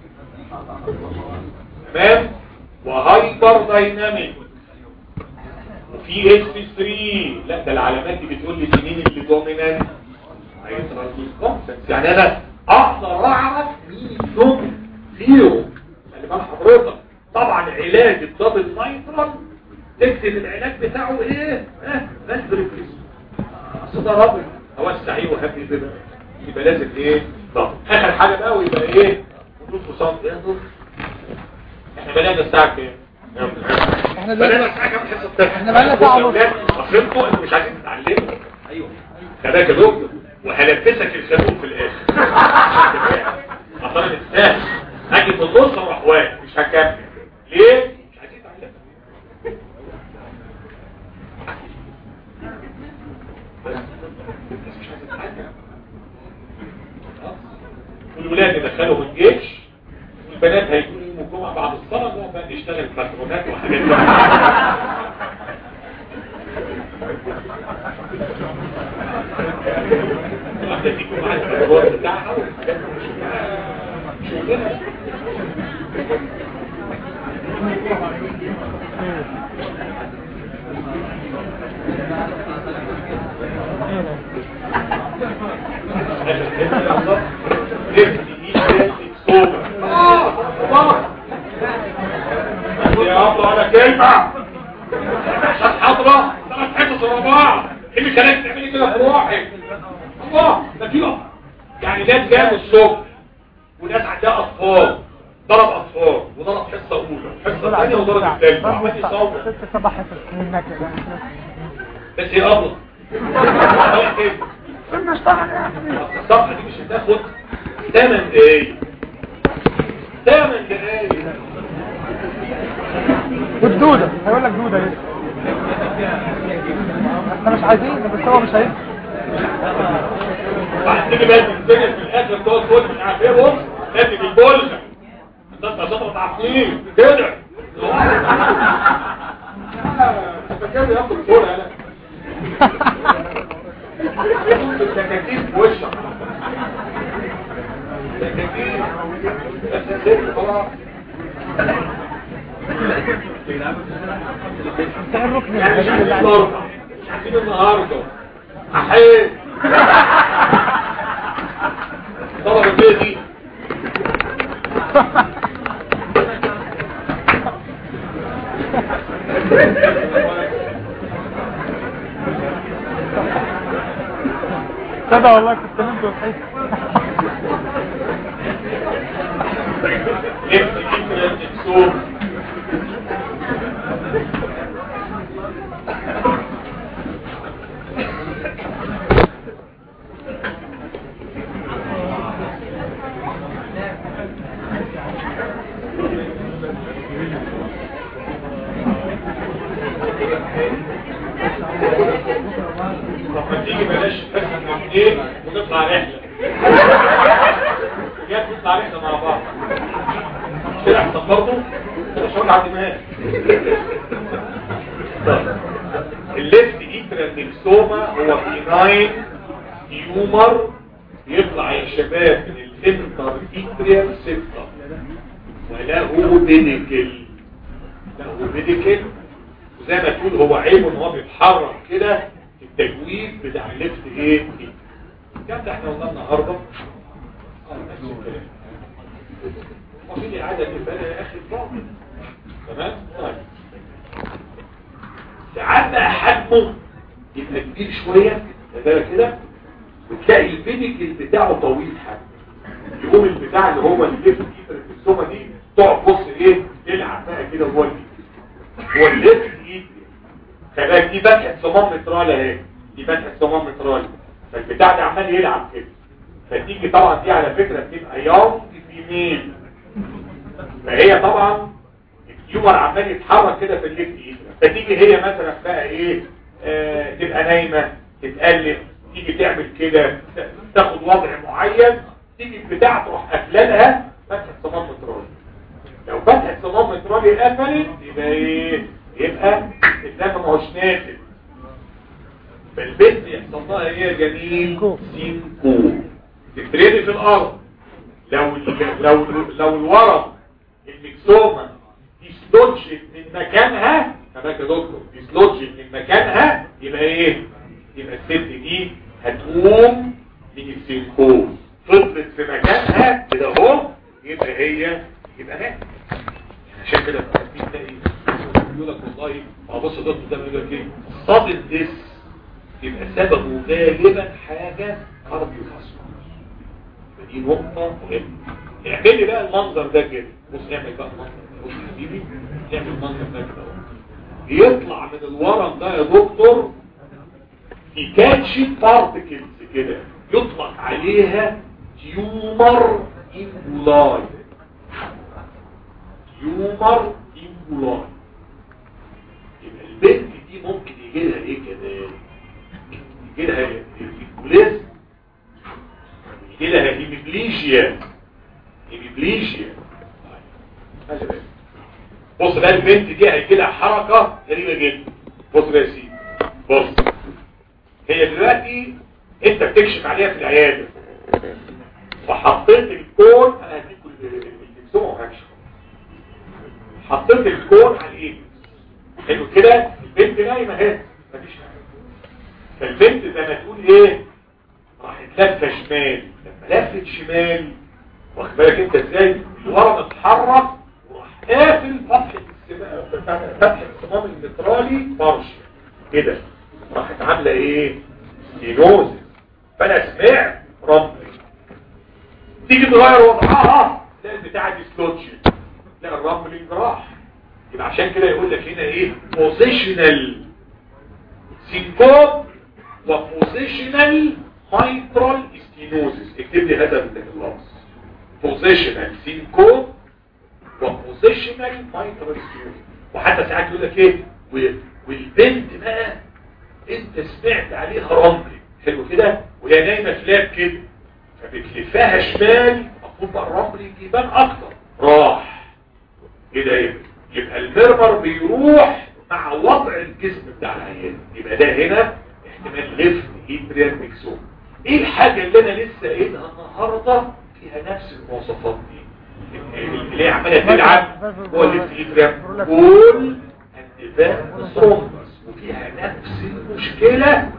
تمام وهايبر دايناميك وفي اس 3 لا ده العلامات دي بتقول لي مين اللي دومينانت هيترانسفير كونسنس يعني انا اقدر اعرف مين الدومينانت فيهم خلي بال حضرتك طبعا علاج الدبل مايترال تكتب العلاج بتاعه ايه ها بس بريفريس اصل ده رابط اوسع ايه وهبني بما يبقى لازم ايه ضغط اخر حاجه بقى ويبقى ايه حدود وصمت ايه دول احنا بنانا الساعه كام احنا بنانا دلوقتي الساعه كام حصه التانية؟ احنا بقالنا ساعة ونص. اصل انتوا انتوا مش عايزين تتعلموا ايوه خلاك يا دكتور وهلبسك الخازوق في الاخر اصل انا مستاهل اجي في النص واروح واقف مش هكمل ليه؟ مش عايزين تتعلموا بس مش عايز تتعلم والولاد يدخلوا من الجيش والبنات هيكونوا يوم الجمعة بعد الصلاة نقعد بقى نشتغل باترونات وحاجات زي كده. واحدة فيكم معاها الباترون بتاعها وحاجات مش- شغلنا يا الله على كلمة عشان حضرة ثلاث حتة ورا بعض ايه اللي خلاك تعملي كده في روحك الله ده كده يعني ناس جايه من الصبح وناس عندها اطفال ضرب اطفال وضرب حصه اولى حصه ثانيه وضرب الثالثه وعمال يصور ست سبع حصص منك كده بس هي ابله كنا اشتغل يا اخي الصفحه دي مش هتاخد 8 دقايق 8 دقايق والدودة هيقول لك دودة لسه احنا مش عايزين بس هو مش عايز هتيجي بقى تنزل في الاخر تقعد تقول مش عارف ايه بص لازم البولجه انت شطره عقليه كده فكان ياخد فوق انا التكاتيف في وشك التكاتيف بس زي خلاص انت ايه الركن يعني مش الغريب اللي عايزين عليك النهارده مش عايزين النهارده احيي طلب ايه دي تصدق والله كنت نمت وصحيت لبس فكرة السوق طب ما تيجي بلاش بس من ايه ونطلع رحلة جات نطلع رحلة مع بعض مش كده احسن برضه مش هقول على الدماغ الليفت ايترانكسوما هو بيناين تيومر يطلع يا شباب من الانتر ايتريال سيبتم وله بيديكل له بيديكل وزي ما تقول هو عيبه ان هو بيتحرك كده في التجويد بتاع الليفت ايه الكلام ده احنا قلنا النهارده اه نفس الكلام وفي إعادة كفاية يا أخي الفاضل تمام؟ طيب ساعات بقى حجمه يبقى كبير شوية بالك كده وتلاقي البيديكل بتاعه طويل حجم يقوم البتاع اللي هو الليفت كيبر في السومة دي تقعد بص ايه تلعب بقى كده جوه البيديكل هو الليفت ايد خلاك دي فتحة صمام مترالة اهي دي فتحة صمام مترالة فالبتاع ده عمال يلعب كده فتيجي طبعا دي على فكرة بتبقى يونج فيميل فهي طبعا التيومر عمال يتحرك كده في الليفت ايد فتيجي هي مثلا بقى ايه آه تبقى نايمة تتقلب تيجي تعمل كده تاخد وضع معين تيجي البتاع تروح قفلانها فتحة صمام مترالي لو فتحة صمام مترالي قفلت يبقى ايه يبقى الدم ما هوش نازل فالبنت يحصل لها ايه يا جميل سينكو تترمي في الارض لو ال- لو لو الورم المكسومه ديسلوجت من مكانها خلاك يا دكتور ديسلوجت من مكانها يبقى ايه يبقى الست دي هتقوم من السينكوز فضلت في مكانها كده اهو يبقى هي يبقى مات عشان كده بقى في تلاقي يقول لك والله ما بص الدكتور ده بيقول لك ايه صادم ديس يبقى سببه غالبا حاجه كارديو دي نقطه مهمه اعمل لي بقى المنظر ده كده بص اعمل بقى المنظر ده. بص يا حبيبي اعمل المنظر ده كده اهو. يطلع من الورم ده يا دكتور يكاتشي بارتكلز كده يطلق عليها تيومر امبولاي تيومر امبولاي يبقى البنت دي ممكن يجي لها ايه كده يجي لها الكوليز يجي لها هيميبليجيا هيميبليجيا ماشي بقى. بص بقى البنت دي هيجي لها حركه غريبه جدا بص بقى يا سيدي بص هي دلوقتي انت بتكشف عليها في العياده فحطيت الكون انا هديكم الدكتور هكشف حطيت الكون على الايد حلو كده البنت نايمه اهي مفيش حاجه فالبنت زي ما تقول ايه راحت لفه شمال لما لفت شمال واخد بالك انت ازاي الورم اتحرك وراح قافل فتحه السماء فتحه الصمام المترالي برش كده راحت عامله ايه سينوز فانا سمعت رملي تيجي تغير وضعها تلاقي البتاع دي سلوتش لا الرمل راح يبقى عشان كده يقول لك هنا ايه بوزيشنال سينكوب وبوزيشنال هايبرال ستينوزيس اكتب لي هذا اللفظ بوزيشنال سينكوب وبوزيشنال هايبرال ستينوزيس وحتى ساعات يقول لك ايه و- والبنت بقى انت سمعت عليها رمل حلو كده وهي نايمه فلاب كده فبتلفها شمال المفروض بقى الرمل يبان اكتر راح كده ايه يبقى المرمر بيروح مع وضع الجسم بتاع العيان يبقى ده هنا احتمال ليفت هيبريان ميكسوم ايه الحاجه اللي انا لسه قايلها النهارده فيها نفس المواصفات دي اللي هي عماله تلعب هو الليفت هيبريان بول اندفاع ثرومبس وفيها نفس المشكله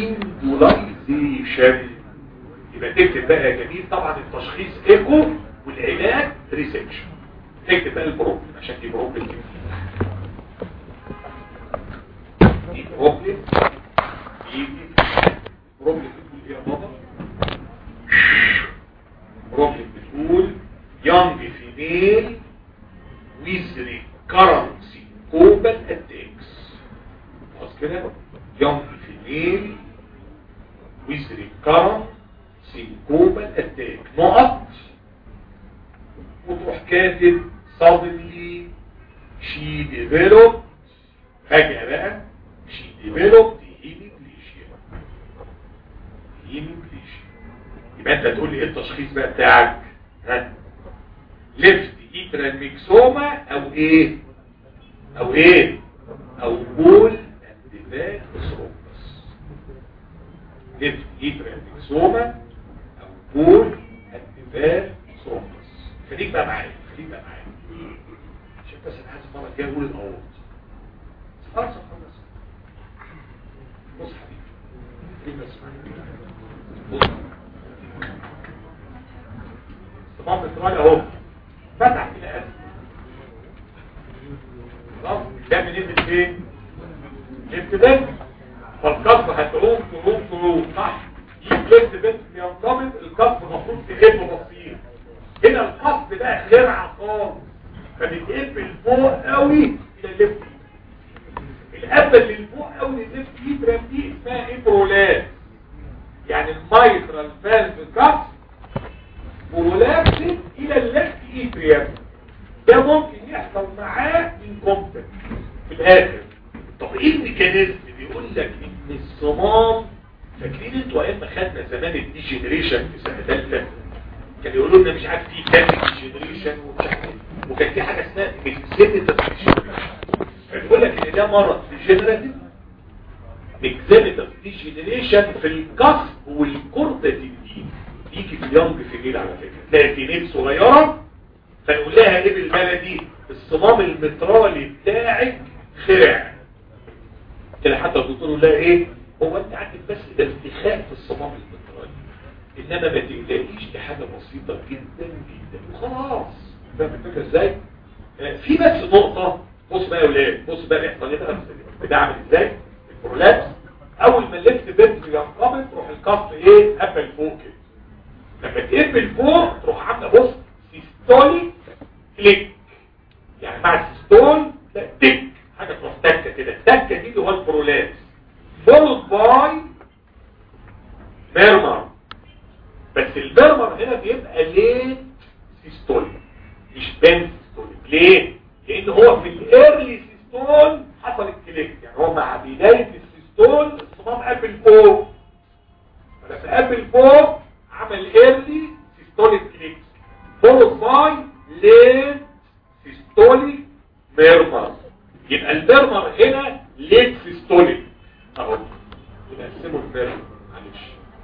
اندولايزيشن يبقى تكتب بقى يا جميل طبعا التشخيص ايكو والعلاج ريسكشن تكتب بقى البروبلم عشان دي بروبلم دي بروبلم يجي بروبلم بتقول ايه يا بابا بروبلم بتقول young female with recurrent syncopal attacks خلاص كده young female with recurrent syncopal attack نقط وتروح كاتب suddenly she developed فجأة بقى she developed hemiplegia hemiplegia يبقى انت تقول لي ايه التشخيص بقى بتاعك ها ليفت ايترال ميكسوما او ايه او ايه او بول اندفاع ثرومبس ليفت ايترال ميكسوما او بول اندفاع ثرومبس خليك بقى معايا خليك بقى معايا عشان بس انا عايز المره الجايه اقول الاول خلاص خلاص بص حبيبي خليك بس معايا بص طبعا التراجع اهو فتح كده اسف خلاص ده بننزل فين ليفت بنت فالكف هتعوم تروم تروم صح يجي ليفت بنت بينضبط الكف المفروض تقل بسيط هنا الكف ده خرع خالص فبتقفل فوق قوي الى الليفت القفل اللي فوق قوي للليفت ايد دي اسمها امبرولات يعني المايترال فالف كف ولافت الى اللفت ايتريم ده ممكن يحصل معاه انكومبتنت في الاخر طب ايه الميكانيزم بيقول لك ان الصمام فاكرين انتوا ايام ما خدنا زمان الديجنريشن في سنه ثالثه كان يقولوا لنا مش عارف في كام ديجنريشن ومش عارف إيه. وكان في حاجه اسمها ميكسيتيف ديجنريشن فبيقول لك ان ده مرض ديجنريتيف ميكسيتيف ديجنريشن في الكف والكورتاتين يجي في اليوم في الليل على فكرة تلاقي فينيل صغيرة فنقول لها ايه بالبلدي الصمام المترالي بتاعك خرع كده حتى الدكتور يقول لها ايه هو انت عندك بس ده ارتخاء في الصمام المترالي انما ما تقلقيش دي حاجة بسيطة جدا جدا وخلاص فاهم الفكرة ازاي آه، في بس نقطة بص بقى يا ولاد بص بقى بيحصل ايه بقى بتعمل ازاي البرولابس اول ما الليفت بنت ينقبض تروح الكف ايه قفل فوق كده لما تقفل فوق تروح عامله بص سيستولي كليك يعني مع السيستول لا تك حاجه تروح تكه كده التكه دي اللي هو البرولابس فولد باي ميرمر بس الميرمر هنا بيبقى ليه سيستولي مش بين سيستولي ليه؟ لان هو في الايرلي سيستول حصل الكليك يعني هو مع بدايه السيستول الصمام قبل فوق فلما قبل فوق عمل ايرلي سيستوليك كليك فولد باي ليت سيستوليك ميرمر يبقى الميرمر هنا ليت سيستوليك اهو نقسمه الميرمر معلش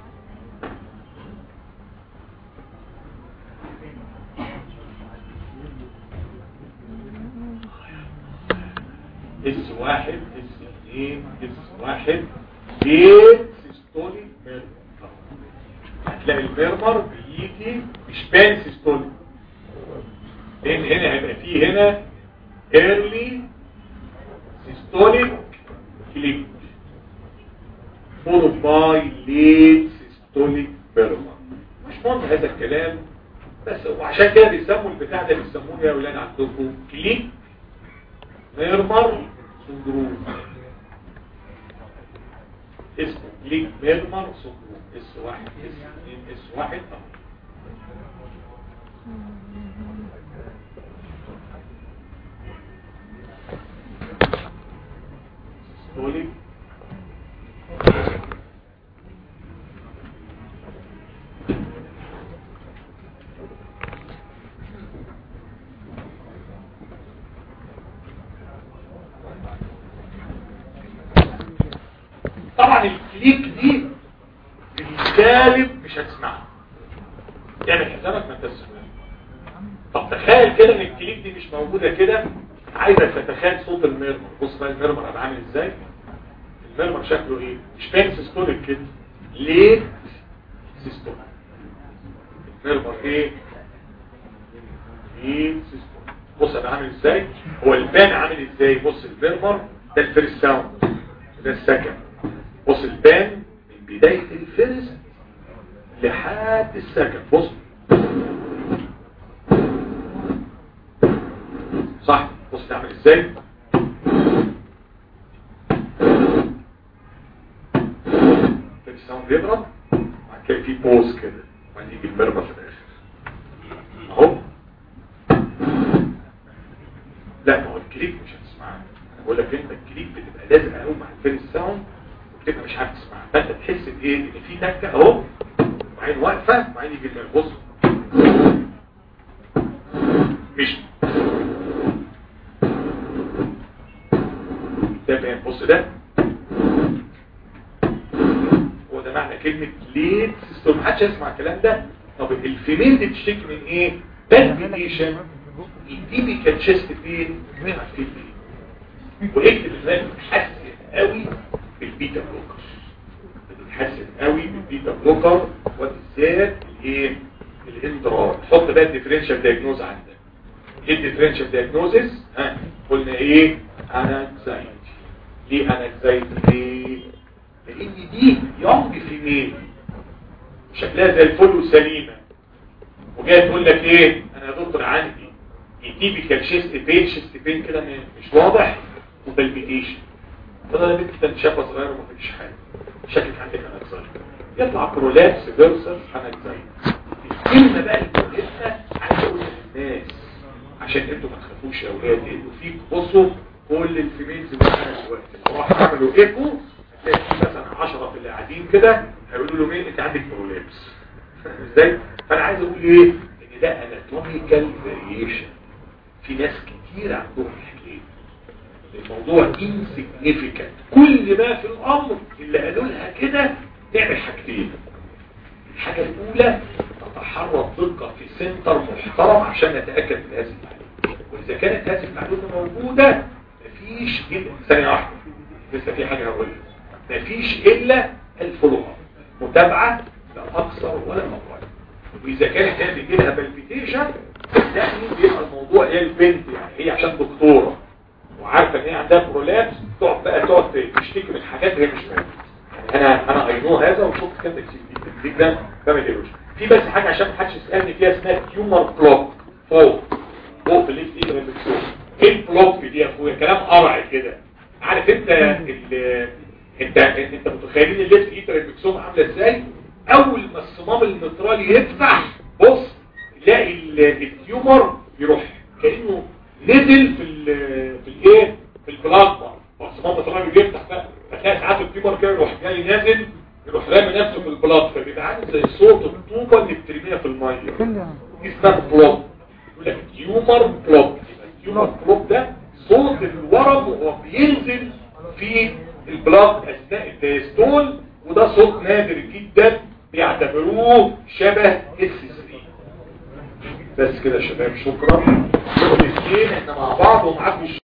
اس واحد اس اثنين اس واحد ليت سيستوليك ميرمر هتلاقي الميرمر بيجي مش بان سيستوليك لان هنا هيبقى فيه هنا early systolic click followed by late systolic murmur مش مهم هذا الكلام بس وعشان كده بيسموا البتاع ده بيسموه يا ولاد عندكم كليك ميرمر سندروم اسمه كليك ميرمر سندروم اس واحد اس اثنين اس واحد اهو سولي طبعا الكليك دي في الغالب مش هتسمعها يعني حسابك ما تسمعها طب تخيل كده ان الكليك دي مش موجودة كده عايزك تتخيل صوت الميرمر بص بقى الميرمر هيبقى عامل ازاي الميرمر شكله ايه مش باين سيستوليك كده ليه سيستوليك الميرمر ايه ليه سيستوليك بص انا عامل ازاي هو البان عامل ازاي بص الميرمر ده الفيرست ساوند ده السكند بص البان من بداية الفيرست لحد السكند بص صح بص تعمل ازاي كده الساوند بيضرب بعد كده في بوز كده وبعدين يجي المرمى في الاخر اهو لا ما هو الكليك مش هتسمعه انا بقول لك انت الكليك بتبقى لازم قوي مع الفيرست ساوند وبتبقى مش عارف تسمعها فانت تحس بايه ان في تكه اهو وبعدين واقفه وبعدين يجي المرمى بص مش ده بقى بص ده هو ده معنى كلمة ليت سيستم محدش يسمع الكلام ده طب الفيميل دي بتشتكي من ايه بالبيتيشن التيبيكال تشيست بين مش عارفين ليه واكتب ان بتحسن قوي بالبيتا بلوكر بتتحسن قوي بالبيتا بلوكر وبالذات الايه الاندرار حط بقى الديفرنشال دايجنوز عندك ايه الديفرنشال دايجنوزز ها قلنا ايه انكزايتي ليه انكزايتي ليه لان دي يونج فيميل شكلها زي الفل وسليمه وجايه تقول لك ايه انا يا دكتور عندي تيبيكال شيست بين شيست بين كده مش واضح وبالبيتيشن فده انا بنت كانت شابه صغيره وما فيش حاجه شكلك عندك انكزايتي يطلع برولابس فيرسس انكزايتي الكلمه بقى اللي بقولها عايز اقولها للناس عشان انتوا ما تخافوش يا اولاد انتوا فيك بصوا كل الفيميلز معانا دلوقتي لو راح عملوا ايكو هتلاقي في مثلا 10 في اللي قاعدين كده هيقولوا له مين انت عندك برولابس ازاي فانا عايز اقول ايه ان ده اناتوميكال فاريشن في ناس كتير عندهم الحكايه الموضوع insignificant كل ما في الامر اللي قالوا لها كده تعمل حاجتين الحاجه الاولى تتحرك دقه في سنتر محترم عشان نتاكد من هذه المعلومه واذا كانت هذه المعلومه موجوده مفيش الا ثانيه واحده لسه في حاجه هقولها مفيش الا الفولو اب متابعه لا اكثر ولا اقل واذا كانت هي بيجي لها بالبيتيشن يعني بيبقى الموضوع هي البنت يعني هي عشان دكتوره وعارفه ان هي عندها برولابس تقعد بقى تقعد تشتكي من حاجات هي مش فاهمها يعني انا انا اينو هذا وشفت كام تكسير التكسير ده فاهم الايروش في بس حاجه عشان ما حدش يسالني فيها اسمها تيومر بلوك فوق فوق في الليفت ايد ريفلكسون ايه البلوك دي يا اخويا كلام قرع كده عارف انت ال انت انت متخيلين الليفت ايد ريفلكسون عامله ازاي اول ما الصمام المترالي يفتح بص تلاقي ال- التيومر يروح كانه نزل في ال في الايه في البلازما الصمام المترالي بيفتح بقى فتلاقي ساعات التيومر كده يروح جاي نازل يروح رامي نفسه في البلاط فبيبقى عامل زي صوت الطوبه اللي بترميها في الميه دي اسمها بلوك يقول لك تيومر بلوك التيومر بلوك ده صوت الورم وهو بينزل في البلاط اثناء الدايستول وده صوت نادر جدا بيعتبروه شبه اس 3 بس كده يا شباب شكرا احنا مع بعض ومعاكم